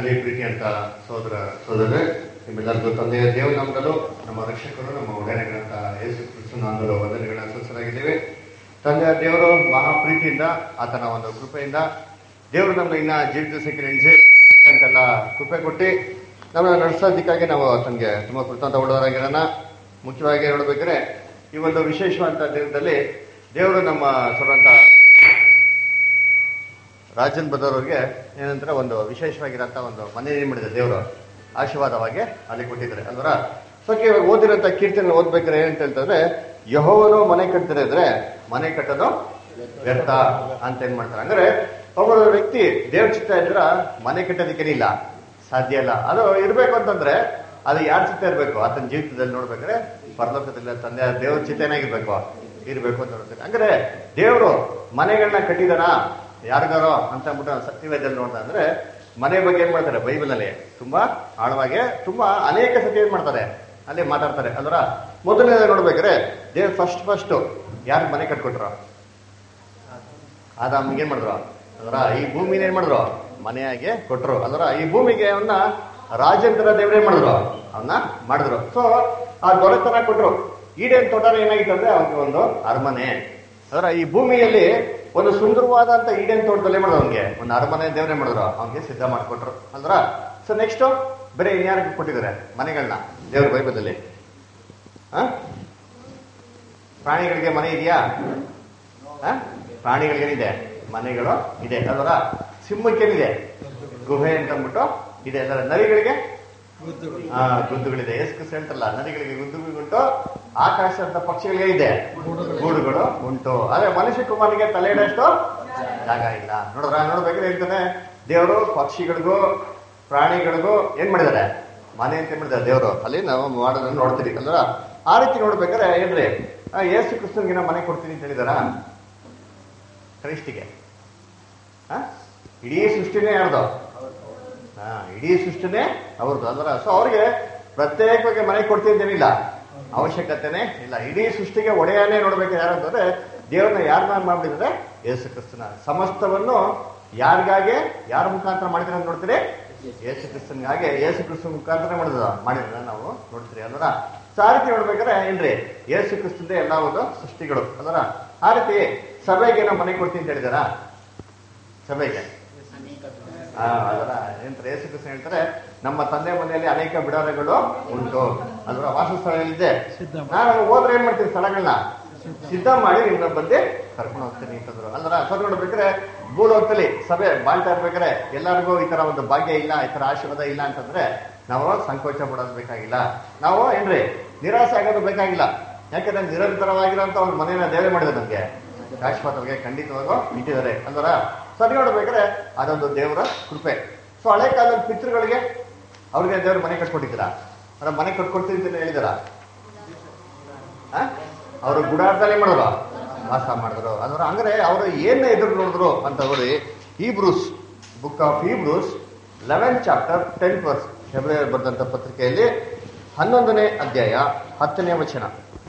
ಕರ್ತನಲ್ಲಿ ಪ್ರೀತಿ ಅಂತ ಸೋದರ ಸೋದರ ನಿಮ್ಮೆಲ್ಲರಿಗೂ ತಂದೆಯ ದೇವರ ನಾಮದಲ್ಲೂ ನಮ್ಮ ರಕ್ಷಕರು ನಮ್ಮ ಒಡೆಯಗಳಂತ ಯೇಸು ಕ್ರಿಸ್ತನಾಮದಲ್ಲೂ ವಂದನೆಗಳನ್ನ ಸಲ್ಲಿಸಲಾಗಿದ್ದೇವೆ ತಂದೆಯ ದೇವರು ಮಹಾ ಪ್ರೀತಿಯಿಂದ ಆತನ ಒಂದು ಕೃಪೆಯಿಂದ ದೇವರು ನಮ್ಮ ಇನ್ನ ಜೀವಿತ ಸಿಕ್ಕಿ ನೆನೆಸಿ ಅಂತೆಲ್ಲ ಕೃಪೆ ಕೊಟ್ಟು ನಮ್ಮನ್ನ ನಡೆಸೋದಕ್ಕಾಗಿ ನಾವು ಆತನಿಗೆ ತುಂಬಾ ಕೃತಜ್ಞತ ಉಳ್ಳವರಾಗಿರೋಣ ಮುಖ್ಯವಾಗಿ ನೋಡ್ಬೇಕಾದ್ರೆ ಈ ಒಂದು ವಿಶೇಷವಾದಂಥ ದಿನದಲ್ಲಿ ದೇವರು ನಮ್ಮ ಸ್ವರಂತ ರಾಜನ್ ಬದವ್ರಿಗೆ ಏನಂದ್ರೆ ಒಂದು ವಿಶೇಷವಾಗಿರೋಂಥ ಒಂದು ಮನೆ ನಿರ್ಮಿಡಿದ ದೇವರು ಆಶೀರ್ವಾದವಾಗಿ ಅಲ್ಲಿ ಕೊಟ್ಟಿದ್ದಾರೆ ಅಲ್ವರ ಸೊ ಇವಾಗ ಓದಿರೋಂಥ ಕೀರ್ತನೆ ಓದ್ಬೇಕಾದ್ರೆ ಏನಂತ ಹೇಳ್ತಂದ್ರೆ ಯಹೋವನು ಮನೆ ಕಟ್ತಾರೆ ಇದ್ರೆ ಮನೆ ಕಟ್ಟೋದು ವ್ಯರ್ಥ ಅಂತ ಏನ್ ಮಾಡ್ತಾರೆ ಅಂದ್ರೆ ಒಬ್ಬ ವ್ಯಕ್ತಿ ದೇವ್ರ ಚಿತ್ತ ಇದ್ರ ಮನೆ ಕಟ್ಟೋದಕ್ಕೇನಿಲ್ಲ ಸಾಧ್ಯ ಇಲ್ಲ ಅದು ಇರ್ಬೇಕು ಅಂತಂದ್ರೆ ಅದು ಯಾರ ಚಿತ್ತ ಇರ್ಬೇಕು ಆತನ ಜೀವಿತದಲ್ಲಿ ನೋಡ್ಬೇಕಾದ್ರೆ ಪರಲೋಕದಲ್ಲಿ ತಂದೆ ದೇವ್ರ ಚಿತ್ತ ಏನಾಗಿರ್ಬೇಕು ಇರ್ಬೇಕು ಅಂತ ನೋಡ್ತಾರೆ ಅಂದ್ರೆ ದೇವರು ಮನೆಗಳನ್ನ ಕಟ್ಟಿದಾನ ಯಾರಿಗಾರೋ ಅಂತ ಅಂದ್ಬಿಟ್ಟು ಸತ್ಯವೇದಲ್ಲಿ ನೋಡ್ತಾ ಅಂದ್ರೆ ಮನೆ ಬಗ್ಗೆ ಏನ್ ಮಾಡ್ತಾರೆ ಬೈಬಲ್ ಅಲ್ಲಿ ತುಂಬಾ ಆಳವಾಗಿ ತುಂಬಾ ಅನೇಕ ಸತಿ ಏನ್ ಮಾಡ್ತಾರೆ ಅಲ್ಲಿ ಮಾತಾಡ್ತಾರೆ ಅದರ ಮೊದಲನೇ ನೋಡ್ಬೇಕಾದ್ರೆ ದೇವ್ರು ಫಸ್ಟ್ ಫಸ್ಟ್ ಯಾರು ಮನೆ ಕಟ್ಕೊಟ್ರು ಆದಾಮ್ಗೆ ಏನ್ ಮಾಡಿದ್ರು ಅದರ ಈ ಭೂಮಿನ ಏನ್ ಮಾಡಿದ್ರು ಮನೆಯಾಗೆ ಕೊಟ್ರು ಅದರ ಈ ಭೂಮಿಗೆ ಅವನ್ನ ರಾಜೇಂದ್ರ ದೇವ್ರ ಏನ್ ಮಾಡಿದ್ರು ಅವನ್ನ ಮಾಡಿದ್ರು ಸೊ ಆ ದೊರೆತನ ಕೊಟ್ರು ಈಡೇನ್ ತೋಟ ಏನಾಗಿತ್ತು ಅಂದ್ರೆ ಅವನಿಗೆ ಒಂದು ಅರಮನೆ ಅದರ ಈ ಭೂಮಿಯಲ್ಲಿ ಒಂದು ಸುಂದರವಾದಂತ ಈಡೇನ್ ತೋಟದಲ್ಲಿ ಮಾಡಿದ್ರು ಅವನಿಗೆ ಒಂದು ಅರಮನೆ ದೇವ್ರೆ ಮಾಡಿದ್ರು ಅವನಿಗೆ ಸಿದ್ಧ ಮಾಡಿಕೊಟ್ರು ಅಂದ್ರ ಸೊ ನೆಕ್ಸ್ಟ್ ಬೇರೆ ಇನ್ಯಾರಿಗೆ ಕೊಟ್ಟಿದ್ದಾರೆ ಮನೆಗಳನ್ನ ದೇವ್ರ ಬೈಬಲಲ್ಲಿ ಆ ಪ್ರಾಣಿಗಳಿಗೆ ಮನೆ ಇದೆಯಾ ಆ? ಪ್ರಾಣಿಗಳಿಗೇನಿದೆ ಮನೆಗಳು ಇದೆ ಅದರ ಸಿಂಹಕ್ಕೇನಿದೆ ಗುಹೆ ಅಂತ ಅಂದ್ಬಿಟ್ಟು ಇದೆ ಅದರ ನರಿಗಳಿಗೆ ಆ ಗುದ್ದುಗಳಿದೆ ಎಸ್ಕಸ್ ಹೇಳ್ತಲ್ಲ ನದಿಗಳಿಗೆ ಗುದ್ದುಗಳುಂಟು ಆಕಾಶ ಅಂತ ಪಕ್ಷಿಗಳಿಗೆ ಇದೆ ಗೂಡುಗಳು ಉಂಟು ಆದ್ರೆ ಮನುಷ್ಯ ಕುಮಾರಿಗೆ ತಲೆ ಇಡೋಷ್ಟು ಜಾಗ ಇಲ್ಲ ನೋಡ್ರ ನೋಡ್ಬೇಕಾದ್ರೆ ಹೇಳ್ತಾನೆ ದೇವರು ಪಕ್ಷಿಗಳಿಗೂ ಪ್ರಾಣಿಗಳಿಗೂ ಏನ್ ಮಾಡಿದ್ದಾರೆ ಮನೆ ಅಂತ ಏನ್ ಮಾಡಿದ್ದಾರೆ ದೇವರು ಅಲ್ಲಿ ನಾವು ಮಾಡೋದನ್ನ ನೋಡ್ತೀವಿ ಅಲ್ರ ಆ ರೀತಿ ನೋಡ್ಬೇಕಾದ್ರೆ ಏನ್ರಿ ಆ, ಯೇಸು ಕ್ರಿಸ್ತನ್ಗೆ ಮನೆ ಕೊಡ್ತೀನಿ ಅಂತ ಹೇಳಿದಾರ ಕ್ರೈಸ್ಟಿಗೆ ಆ? ಇಡೀ ಸೃಷ್ಟಿನೇ ಯಾರ್ದು ಹಾ ಇಡೀ ಸೃಷ್ಟಿನೇ ಅವ್ರದ್ದು ಅಂದ್ರ ಸೊ ಅವ್ರಿಗೆ ಪ್ರತ್ಯೇಕವಾಗಿ ಮನೆ ಕೊಡ್ತಿದ್ದೇನಿಲ್ಲ ಅವಶ್ಯಕತೆನೇ ಇಲ್ಲ ಇಡೀ ಸೃಷ್ಟಿಗೆ ಒಡೆಯನೇ ನೋಡ್ಬೇಕು ಯಾರಂತಂದ್ರೆ ದೇವ್ರನ್ನ ಯಾರನ್ನ ಮಾಡ್ಬಿಟ್ಟಿದ್ರೆ ಯೇಸು ಕ್ರಿಸ್ತನ ಸಮಸ್ತವನ್ನು ಯಾರಿಗಾಗೆ ಯಾರ ಮುಖಾಂತರ ಮಾಡಿದ್ರೆ ಅಂತ ನೋಡ್ತೀರಿ ಯೇಸು ಕ್ರಿಸ್ತನ್ಗಾಗೆ ಯೇಸು ಕ್ರಿಸ್ತನ ಮುಖಾಂತರ ಮಾಡಿದ ಮಾಡಿದ್ರ ನಾವು ನೋಡ್ತೀರಿ ಅಂದ್ರ ಸೊ ಆ ರೀತಿ ನೋಡ್ಬೇಕಾದ್ರೆ ಏನ್ರಿ ಯೇಸು ಕ್ರಿಸ್ತಂದೇ ಎಲ್ಲ ಒಂದು ಸೃಷ್ಟಿಗಳು ಅಂದ್ರ ಆ ರೀತಿ ಸಭೆಗೆ ನಾವು ಮನೆ ಕೊಡ್ತೀನಿ ಅಂತ ಹೇಳಿದಾರ ಸಭೆಗೆ ಆ, ಅದರ ಏನಂತಾರೆ ಯೇಸು ಕ್ರಿಸ್ತ ಹೇಳ್ತಾರೆ ನಮ್ಮ ತಂದೆ ಮನೆಯಲ್ಲಿ ಅನೇಕ ಬಿಡಾರಗಳು ಉಂಟು ಅದರ ವಾಸಸ್ಥಳ ಇದೆ ನಾನು ಹೋದ್ರೆ ಏನ್ ಮಾಡ್ತೀನಿ ಸ್ಥಳಗಳನ್ನ ಸಿದ್ಧ ಮಾಡಿ ನಿನ್ನ ಬಂದು ಕರ್ಕೊಂಡು ಹೋಗ್ತೀನಿ ಅಂತಂದ್ರು ಅಂದ್ರ ಸರ್ ನೋಡ್ಬೇಕಾದ್ರೆ ಭೂಲೋಕದಲ್ಲಿ ಸಭೆ ಬಾಳ್ತಾ ಇರ್ಬೇಕಾದ್ರೆ ಎಲ್ಲರಿಗೂ ಈ ತರ ಒಂದು ಭಾಗ್ಯ ಇಲ್ಲ ಈ ತರ ಆಶೀರ್ವಾದ ಇಲ್ಲ ಅಂತಂದ್ರೆ ನಾವು ಸಂಕೋಚ ಪಡೋದು ಬೇಕಾಗಿಲ್ಲ ನಾವು ಏನ್ರಿ ನಿರಾಸೆ ಆಗೋದು ಬೇಕಾಗಿಲ್ಲ ಯಾಕಂದ್ರೆ ನಿರಂತರವಾಗಿರೋಂತ ಒಂದು ಮನೆಯನ್ನ ದೇವೆ ಮಾಡಿದ್ರು ನಮ್ಗೆ ಶಾಶ್ವತವಾಗಿ ಖಂಡಿತವಾಗೂ ಇಟ್ಟಿದ್ದಾರೆ ಅಂದ್ರ ಸರಿ ನೋಡ್ಬೇಕಾದ್ರೆ ಅದೊಂದು ದೇವರ ಕೃಪೆ ಸೊ ಹಳೆ ಕಾಲದ ಪಿತೃಗಳಿಗೆ ಅವ್ರಿಗೆ ದೇವ್ರ ಮನೆ ಕಟ್ಕೊಟ್ಟಿದ್ದೀರಾ ಅಂದ್ರೆ ಮನೆ ಕಟ್ಕೊಡ್ತೀನಿ ಅಂತ ಹೇಳಿದಾರ ಅವರು ಗುಡಾರದಲ್ಲಿ ಮಾಡಿದ್ರು ವಾಸ ಮಾಡಿದ್ರು ಅಂದ್ರೆ ಅಂದ್ರೆ ಅವರು ಏನ ಎದುರು ನೋಡಿದ್ರು ಅಂತ ನೋಡಿ Hebrews book of Hebrews eleven chapter tenth verse ಫೆಬ್ರವರಿ ಬರೆದಂತ ಪತ್ರಿಕೆಯಲ್ಲಿ ಹನ್ನೊಂದನೇ ಅಧ್ಯಾಯ ಹತ್ತನೇ ವಚನ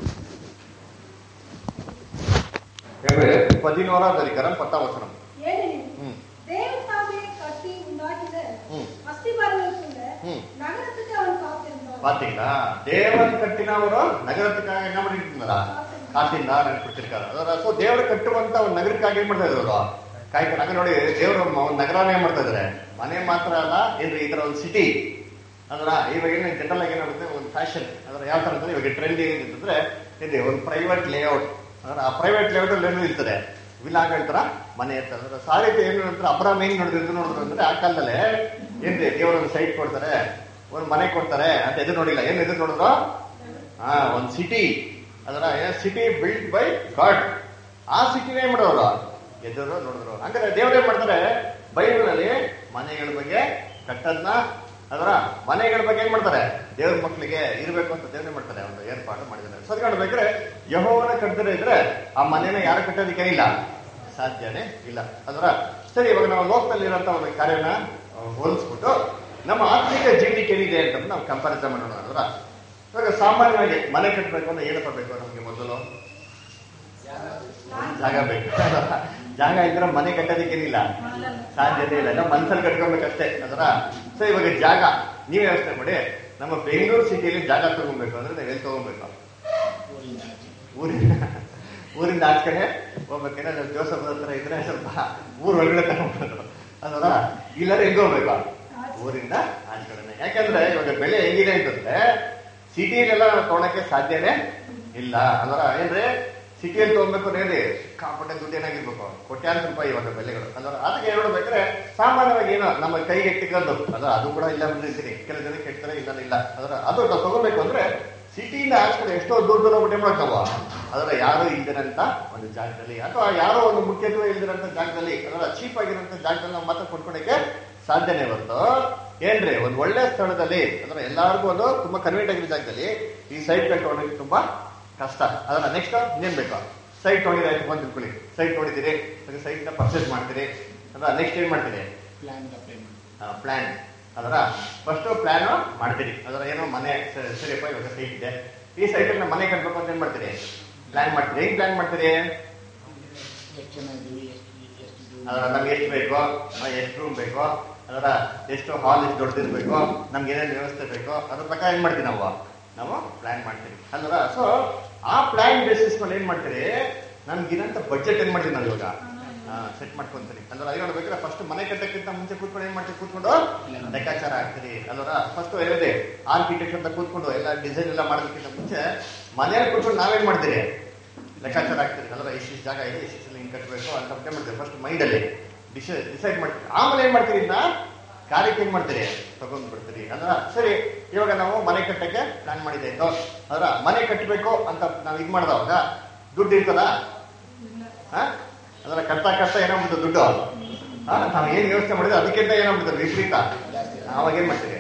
ಫೆಬ್ರವರಿ பதினோராம் அதிகாரம் பத்தாம் வசனம் ஏனெனில் ம். தேவன் தாமே கட்டி உண்டாக்கின ம். அஸ்திபாரங்களுக்குள்ள ம். நகரத்துக்கு அவன் காத்திருந்தான் பாத்தீங்களா தேவன் கட்டினವರು ನಗರಕ್ಕಾಗಿ என்ன பண்ணிட்டு இருந்தாரா ಕಾತಿಂದ ನೆನ್ಪಿಟ್ಟಿರ್ತಾರೆ ಅದರ ಸೊ ದೇವರು ಕಟ್ಟುವಂತ ಒಂದು ನಗರಕ್ಕಾಗಿ ಏನ್ ಮಾಡ್ತಾ ಇದ್ರು ಕಾಯ್ಕ ನಗರ ನೋಡಿ ದೇವರು ಒಂದು ನಗರನೇ ಏನ್ ಮಾಡ್ತಾ ಇದಾರೆ ಮನೆ ಮಾತ್ರ ಅಲ್ಲ ಏನ್ರಿ ಈ ತರ ಒಂದು ಸಿಟಿ ಅದರ ಇವಾಗ ಏನು ಜನರಲ್ ಆಗಿ ಏನಾಗುತ್ತೆ ಒಂದು ಫ್ಯಾಷನ್ ಅದರ ಯಾವ ತರ ಅಂತಂದ್ರೆ ಇವಾಗ ಟ್ರೆಂಡ್ ಏನಿದೆ ಏನ್ರಿ ಒಂದು ಪ್ರೈವೇಟ್ ಲೇಔಟ್ ಅದರ ಆ ಪ್ರೈವೇಟ್ ಲೇಔಟ್ ಅಲ್ಲಿ ಏನು ಇರ್ತದೆ ವಿಲಾಗ್ ಹೇಳ್ತಾರ ಮನೆ ಇರ್ತಾರೆ ಅದರ ಸಾರಿಗೆ ಏನು ಅಂತಾರೆ ಅಬ್ರಾಮ್ ಏನ್ ನೋಡಿದ್ರು ನೋಡಿದ್ರು ಅಂದ್ರೆ ಆ ಕಾಲದಲ್ಲೇ ಏನ್ರಿ ದೇವರು ಒಂದು ಸೈಟ್ ಕೊಡ್ತಾರೆ ಒಂದು ಮನೆ ಕೊಡ್ತಾರೆ ಅಂತ ಎದುರು ನೋಡಿಲ್ಲ ಏನ್ ಎದುರು ನೋಡಿದ್ರು ಹಾ ಒಂದು ಸಿಟಿ ಅದರ ಸಿಟಿ ಬಿಲ್ಡ್ ಬೈ ಗಾಡ್ ಆ ಸಿಟಿನೇ ಏನ್ ಮಾಡೋರು ಎದುರು ನೋಡಿದ್ರು ಹಂಗಾರೆ ದೇವ್ರು ಏನ್ ಮಾಡ್ತಾರೆ ಬೈಬಲ್ ಅಲ್ಲಿ ಮನೆಗಳ ಬಗ್ಗೆ ಕಟ್ಟದ್ನ ಅದರ ಮನೆಗಳ ಬಗ್ಗೆ ಏನ್ ಮಾಡ್ತಾರೆ ದೇವ್ರ ಮಕ್ಕಳಿಗೆ ಇರ್ಬೇಕು ಅಂತ ದೇವ್ರ ಮಾಡ್ತಾರೆ ಒಂದು ಏರ್ಪಾಡು ಮಾಡಿದ್ದಾರೆ ಸರಿ ನೋಡ್ಬೇಕಾದ್ರೆ ಯಹೋವನ ಕಟ್ಟದ್ರೆ ಇದ್ರೆ ಆ ಮನೆನ ಯಾರು ಕಟ್ಟೋದಕ್ಕೆ ಇಲ್ಲ ಸಾಧ್ಯನೇ ಇಲ್ಲ ಅದರ ಸರಿ ಇವಾಗ ನಾವು ಲೋಕದಲ್ಲಿ ಇರೋಂತ ಒಂದು ಕಾರ್ಯನ ಆ, ಹೋಲಿಸ್ಬಿಟ್ಟು ನಮ್ಮ ಆತ್ಮಿಕ ಜೀವನಕ್ಕೆ ಏನಿದೆ ಅಂತ ನಾವು ಕಂಪಾರಿಸನ್ ಮಾಡೋಣ ಅದರ ಇವಾಗ ಸಾಮಾನ್ಯವಾಗಿ ಮನೆ ಕಟ್ಟಬೇಕು ಅಂದ್ರೆ ಏನಪ್ಪ ಬೇಕು ನಮ್ಗೆ ಮೊದಲು ಜಾಗ ಬೇಕು ಜಾಗ ಇದ್ರೆ ಮನೆ ಕಟ್ಟೋದಕ್ಕೇನಿಲ್ಲ ಸಾಧ್ಯತೆ ಇಲ್ಲ ನಾವು ಮನ್ಸಲ್ಲಿ ಕಟ್ಕೊಬೇಕಷ್ಟೇ ಅದರ ಸೊ ಇವಾಗ ಜಾಗ ನೀವೇ ಯೋಚನೆ ಮಾಡಿ ನಮ್ಮ ಬೆಂಗಳೂರು ಸಿಟಿಯಲ್ಲಿ ಜಾಗ ತಗೊಬೇಕು ಅಂದ್ರೆ ನಾವು ಎಲ್ಲಿ ತಗೊಬೇಕು ಊರಿಂದ ಆಚೆ ಊರಿನ ಊರಿಂದ ಆಚೆ ಕಡೆ ಹೋಗ್ಬೇಕಂದ್ರೆ ಜೋಸಫ್ ಹತ್ರ ಇದ್ರೆ ಸ್ವಲ್ಪ ಊರ್ ಒಳಗಡೆ ತಗೊಂಡ್ಬಿಡೋದು ಅದಲ್ಲ ಇಲ್ಲಾದ್ರೆ ಹೆಂಗ್ ಹೋಗ್ಬೇಕು ಊರಿಂದ ಆಚೆ ಕಡೆನೆ ಯಾಕಂದ್ರೆ ಇವಾಗ ಬೆಲೆ ಹೆಂಗಿದೆ ಅಂತಂದ್ರೆ ಸಿಟಿಲೆಲ್ಲ ನಾವು ತಗೊಳಕ್ಕೆ ಸಾಧ್ಯನೇ ಇಲ್ಲ ಅದರ ಏನ್ರಿ ಸಿಟಿಯಲ್ಲಿ ತಗೊಬೇಕು ಅಂದ್ರೆ ಸಿಕ್ಕಾಪಟ್ಟೆ ದುಡ್ಡು ಏನಾಗಿರ್ಬೇಕು ಕೋಟ್ಯಾಂತರ ರೂಪಾಯಿ ಇವಾಗ ಬೆಲೆಗಳು ಅದರ ಅದಕ್ಕೆ ಏನ್ ಮಾಡ್ಬೇಕಾದ್ರೆ ಸಾಮಾನ್ಯವಾಗಿ ಏನೋ ನಮ್ಮ ಕೈಗೆ ಎಟ್ಟಿಕೊಂಡು ಅದ ಅದು ಕೂಡ ಇಲ್ಲ ಬಂದಿರ್ತೀನಿ ಕೆಲವು ಜನ ಕೆಡ್ತಾರೆ ಇಲ್ಲ ಇಲ್ಲ ಅದರ ಅದು ನಾವು ತಗೋಬೇಕು ಅಂದ್ರೆ ಸಿಟಿಯಿಂದ ಆಚೆ ಕಡೆ ಎಷ್ಟೋ ದೂರ ದೂರ ಬಿಟ್ಟೆ ಮಾಡ್ತಾವ ಅದರ ಯಾರು ಇಲ್ದಿರಂತ ಒಂದು ಜಾಗದಲ್ಲಿ ಅಥವಾ ಯಾರೋ ಒಂದು ಮುಖ್ಯತ್ವ ಇಲ್ದಿರಂತ ಜಾಗದಲ್ಲಿ ಅದರ ಚೀಪ್ ಆಗಿರೋಂಥ ಜಾಗದಲ್ಲಿ ನಾವು ಮಾತ್ರ ಕೊಟ್ಕೊಳಕ್ಕೆ ಸಾಧ್ಯನೇ ಹೊರತು ಏನ್ರಿ ಒಂದು ಒಳ್ಳೆ ಸ್ಥಳದಲ್ಲಿ ಅಂದ್ರೆ ಎಲ್ಲಾರ್ಗು ಒಂದು ತುಂಬಾ ಕನ್ವೀನಿಯಂಟ್ ಆಗಿರೋ ಜಾಗದಲ್ಲಿ ಈ ಸೈಟ್ ಕಟ್ಕೊಳ್ಳೋಕೆ ತುಂಬಾ ಕಷ್ಟ ಅದನ್ನ ನೆಕ್ಸ್ಟ್ ಇನ್ನೇನ್ ಬೇಕು ಸೈಟ್ ನೋಡಿದ್ರೆ ಆಯ್ತು ಅಂತ ತಿಳ್ಕೊಳ್ಳಿ ಸೈಟ್ ನೋಡಿದಿರಿ ಸೈಟ್ ನ ಪರ್ಚೇಸ್ ಮಾಡ್ತೀರಿ ಅದ್ರ ನೆಕ್ಸ್ಟ್ ಏನ್ ಮಾಡ್ತೀರಿ ಪ್ಲಾನ್ ಅಪ್ಲೈ ಮಾಡಿ ಪ್ಲಾನ್ ಅದರ ಫಸ್ಟ್ ಪ್ಲಾನ್ ಮಾಡ್ತೀರಿ ಅದರ ಏನೋ ಮನೆ ಸ- ಸರಿಯಪ್ಪ ಇವಾಗ ಸೈಟ್ ಇದೆ ಈ ಸೈಟ್ ನಮ್ಮ ಮನೆ ಕಟ್ಬೇಕು ಅಂತ ಏನ್ ಮಾಡ್ತೀರಿ ಪ್ಲಾನ್ ಮಾಡ್ತೀರಿ ಹೆಂಗ್ ಪ್ಲಾನ್ ಮಾಡ್ತೀರಿ ಎಷ್ಟು ಜನ ಇದ್ದೀವಿ ಎಷ್ಟು ಎಷ್ಟು ಇದು ಅದರ ನಮ್ಗೆ ಎಷ್ಟು ಬೇಕು ಎಷ್ಟು ರೂಮ್ ಬೇಕು ಅದರ ಎಷ್ಟು ಹಾಲ್ ಎಷ್ಟು ದೊಡ್ಡದಿರ್ಬೇಕು ನಮ್ಗೆ ಏನೇನು ವ್ಯವಸ್ಥೆ ಬೇಕು ಅದ್ರ ಪ್ರಕಾರ ಏನ್ ಮಾಡ್ತೀವಿ ನಾವು ನಾವು ಪ್ಲಾನ್ ಮಾಡ್ತೀವಿ ಅಲ್ವಾ ಸೊ ಆ ಪ್ಲಾನ್ ಬೇಸಿಸ್ ಮೇಲೆ ಏನ್ ಮಾಡ್ತೀರಿ ನಮ್ಗಿರಂತ ಬಜೆಟ್ ಏನ್ ಮಾಡ್ತೀವಿ ನಾವು ಇವಾಗ ಸೆಟ್ ಮಾಡ್ಕೊಂತೀರಿ ಅಂದ್ರೆ ಅದೇ ನೋಡ್ಬೇಕಾದ್ರೆ ಫಸ್ಟ್ ಮನೆ ಕಟ್ಟಕ್ಕಿಂತ ಮುಂಚೆ ಕೂತ್ಕೊಂಡು ಏನ್ ಮಾಡ್ತೀವಿ ಕೂತ್ಕೊಂಡು ಲೆಕ್ಕಾಚಾರ ಹಾಕ್ತೀರಿ ಅಲ್ವರ ಫಸ್ಟ್ ಏನಿದೆ ಆರ್ಕಿಟೆಕ್ಟ್ ಅಂತ ಕೂತ್ಕೊಂಡು ಎಲ್ಲ ಡಿಸೈನ್ ಎಲ್ಲ ಮಾಡೋದಕ್ಕಿಂತ ಮುಂಚೆ ಮನೆಯಲ್ಲಿ ಕೂತ್ಕೊಂಡು ನಾವೇನ್ ಮಾಡ್ತೀರಿ ಲೆಕ್ಕಾಚಾರ ಹಾಕ್ತೀರಿ ಅಂದ್ರೆ ಇಷ್ಟಿಷ್ಟು ಜಾಗ ಇದೆ ಇಷ್ಟಿಷ್ಟು ಹಿಂಗ್ ಕಟ್ಟಬೇಕು ಅಂತ ಪ್ಲಾನ್ ಮಾಡ್ತೀರಿ ಫಸ್ಟ್ ಮೈಂಡಲ್ಲಿ ಡಿಸ್ ಡಿಸೈಡ್ ಮಾಡ್ತೀರಿ ಆಮೇಲೆ ಏನ್ ಮಾಡ್ತೀರಿ ಇದನ್ನ ಕಾರ್ಯಕ್ಕೆ ಏನ್ ಮಾಡ್ತೀರಿ ತಗೊಂಡ್ ಬಿಡ್ತೀರಿ ಅಂದ್ರ ಸರಿ ಇವಾಗ ನಾವು ಮನೆ ಕಟ್ಟಕ್ಕೆ ಪ್ಲಾನ್ ಮಾಡಿದ್ದಾಯ್ತು ಅದ್ರ ಮನೆ ಕಟ್ಟಬೇಕು ಅಂತ ನಾವು ಇದ್ ಮಾಡ್ದವಾಗ ದುಡ್ಡು ಇರ್ತದ ಅದರ ಕಟ್ತಾ ಕಟ್ತಾ ಏನಾಗ್ಬಿಡ್ತು ದುಡ್ಡು ಹಾ ನಾವು ಏನ್ ವ್ಯವಸ್ಥೆ ಮಾಡಿದ್ರೆ ಅದಕ್ಕಿಂತ ಏನಾಗ್ಬಿಡ್ತದೆ ವಿಪರೀತ ಜಾಸ್ತಿ ಅವಾಗ ಏನ್ ಮಾಡ್ತೀರಿ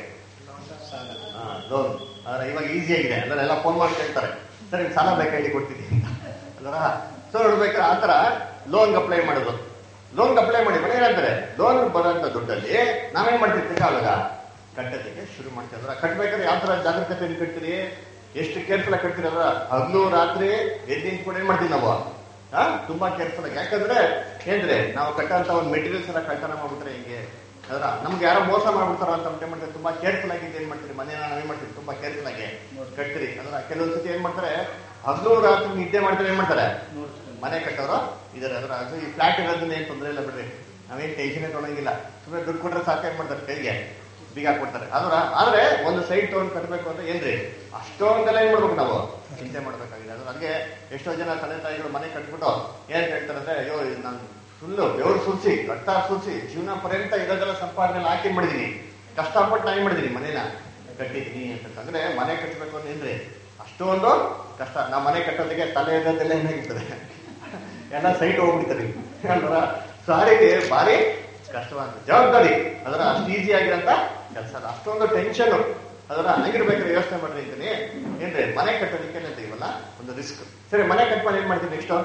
ಸಾಲ ಲೋನ್ ಆದ್ರೆ ಇವಾಗ ಈಸಿ ಆಗಿದೆ ಅಂದ್ರೆ ಎಲ್ಲ ಫೋನ್ ಮಾಡಿ ಕೇಳ್ತಾರೆ ಸರ್ ನಿಮ್ಗೆ ಸಾಲ ಬೇಕಾ ಇಲ್ಲಿ ಕೊಡ್ತೀನಿ ಅಲ್ವರ ಸೊ ನೋಡ್ಬೇಕಾದ್ರೆ ಆ ತರ ಲೋನ್ಗೆ ಅಪ್ಲೈ ಮಾಡೋದು ಲೋನ್ಗೆ ಅಪ್ಲೈ ಮಾಡಿ ಮನೆ ಏನಂತಾರೆ ಲೋನ್ ಬರೋಂಥ ದುಡ್ಡಲ್ಲಿ ನಾವೇನ್ ಮಾಡ್ತಿರ್ತೀವಿ ಅವಾಗ ಕಟ್ಟೋದಕ್ಕೆ ಶುರು ಮಾಡ್ತೀವಿ ಅಂದ್ರೆ ಕಟ್ಬೇಕಾದ್ರೆ ಯಾವ ತರ ಜಾಗರೂಕತೆಯಲ್ಲಿ ಕಟ್ತೀರಿ ಎಷ್ಟು ಕೇರ್ಫುಲ್ ಆಗಿ ಕಟ್ತೀರಿ ಅದ್ರ ಹಗ್ಲು ರಾತ್ರಿ ಎದ್ದು ನಿಂತ್ಕೊಂಡು ಏನ್ ಮಾಡ್ತೀವಿ ನಾವು ಹಾ ತುಂಬಾ ಕೇರ್ಫುಲ್ ಆಗಿ ಯಾಕಂದ್ರೆ ಏನ್ರಿ ನಾವು ಕಟ್ಟಂತ ಒಂದು ಮೆಟೀರಿಯಲ್ಸ್ ಎಲ್ಲ ಕಳ್ತನ ಮಾಡ್ಬಿಟ್ರೆ ಹಿಂಗೆ ಅದ್ರ ನಮ್ಗೆ ಯಾರೋ ಮೋಸ ಮಾಡ್ಬಿಡ್ತಾರ ಅಂತ ಏನ್ ಮಾಡ್ತಾರೆ ತುಂಬಾ ಕೇರ್ಫುಲ್ ಆಗಿ ಏನ್ ಮಾಡ್ತೀರಿ ಮನೇನ ನಾವೇನ್ ಮಾಡ್ತೀವಿ ತುಂಬಾ ಕೇರ್ಫುಲ್ ಆಗಿ ಕಟ್ತೀರಿ ಅದ್ರ ಕೆಲವೊಂದ್ ಸತಿ ಏನ್ ಮಾಡ್ತಾರೆ ಹಗ್ಲು ರಾತ್ರಿ ನಿದ್ದೆ ಮಾಡ್ತಾರೆ ಏನ್ ಮಾಡ್ತಾರೆ ನೋಡ್ಕೊಂಡು ಮನೆ ಕಟ್ಟೋರು ಇದಾರೆ ಅದ್ರ ಅದು ಈ ಫ್ಲಾಟ್ ಇರೋದನ್ನ ಏನ್ ತೊಂದರೆ ಇಲ್ಲ ಬಿಡ್ರಿ ನಾವೇನ್ ಟೆನ್ಷನ್ ತೊಗೊಳಂಗಿಲ್ಲ ಸುಮ್ಮನೆ ದುಡ್ಡು ಕೊಟ್ರೆ ಸಾಕು ಏನ್ ಮಾಡ್ತಾರೆ ಕೈಗೆ ಬೀಗ ಕೊಡ್ತಾರೆ ಆದ್ರ ಆದ್ರೆ ಒಂದು ಸೈಟ್ ತಗೊಂಡ್ ಕಟ್ಬೇಕು ಅಂತ ಏನ್ರಿ ಅಷ್ಟೊಂದೆಲ್ಲ ಏನ್ ಮಾಡ್ಬೇಕು ನಾವು ಚಿಂತೆ ಮಾಡ್ಬೇಕಾಗಿದೆ ಅದ್ರ ಅದಕ್ಕೆ ಎಷ್ಟೋ ಜನ ತಂದೆ ತಾಯಿಗಳು ಮನೆ ಕಟ್ಬಿಟ್ಟು ಏನ್ ಹೇಳ್ತಾರೆ ಅಂದ್ರೆ ಅಯ್ಯೋ ಇದು ನಾನು ಫುಲ್ಲು ಬೆವರು ಸುರಿಸಿ ರಕ್ತ ಸುರಿಸಿ ಜೀವನ ಪರ್ಯಂತ ಇರೋದೆಲ್ಲ ಸಂಪಾದನೆ ಎಲ್ಲ ಹಾಕಿ ಮಾಡಿದೀನಿ ಕಷ್ಟಪಟ್ಟು ನಾನು ಏನ್ ಮಾಡಿದೀನಿ ಮನೇನ ಕಟ್ಟಿದೀನಿ ಅಂತ ಅಂದ್ರೆ ಮನೆ ಕಟ್ಟಬೇಕು ಅಂತ ಏನ್ರಿ ಅಷ್ಟೊಂದು ಕಷ್ಟ ನಾವು ಮನೆ ಕಟ್ಟೋದಕ್ಕೆ ತಲೆ ಇರೋದೆಲ್ಲ ಏನಾಗಿರ್ತದೆ ಎಲ್ಲ ಸೈಟ್ ಹೋಗ್ಬಿಡ್ತಾರೆ ಅಲ್ವಾ ಸೊ ಆ ರೀತಿ ಭಾರಿ ಕಷ್ಟವಾದ ಜವಾಬ್ದಾರಿ ಅದರ ಅಷ್ಟು ಈಸಿ ಆಗಿರಂತ ಕೆಲಸ ಅಲ್ಲ ಅಷ್ಟೊಂದು ಟೆನ್ಷನ್ ಅದರ ಹಂಗಿರ್ಬೇಕಾದ್ರೆ ಯೋಚನೆ ಮಾಡ್ರಿ ಅಂತೀನಿ ಏನ್ರಿ ಮನೆ ಕಟ್ಟೋದಕ್ಕೆ ಏನಂತೀವಲ್ಲ ಒಂದು ರಿಸ್ಕ್ ಸರಿ ಮನೆ ಕಟ್ಕೊಂಡು ಏನ್ ಮಾಡ್ತೀವಿ ನೆಕ್ಸ್ಟ್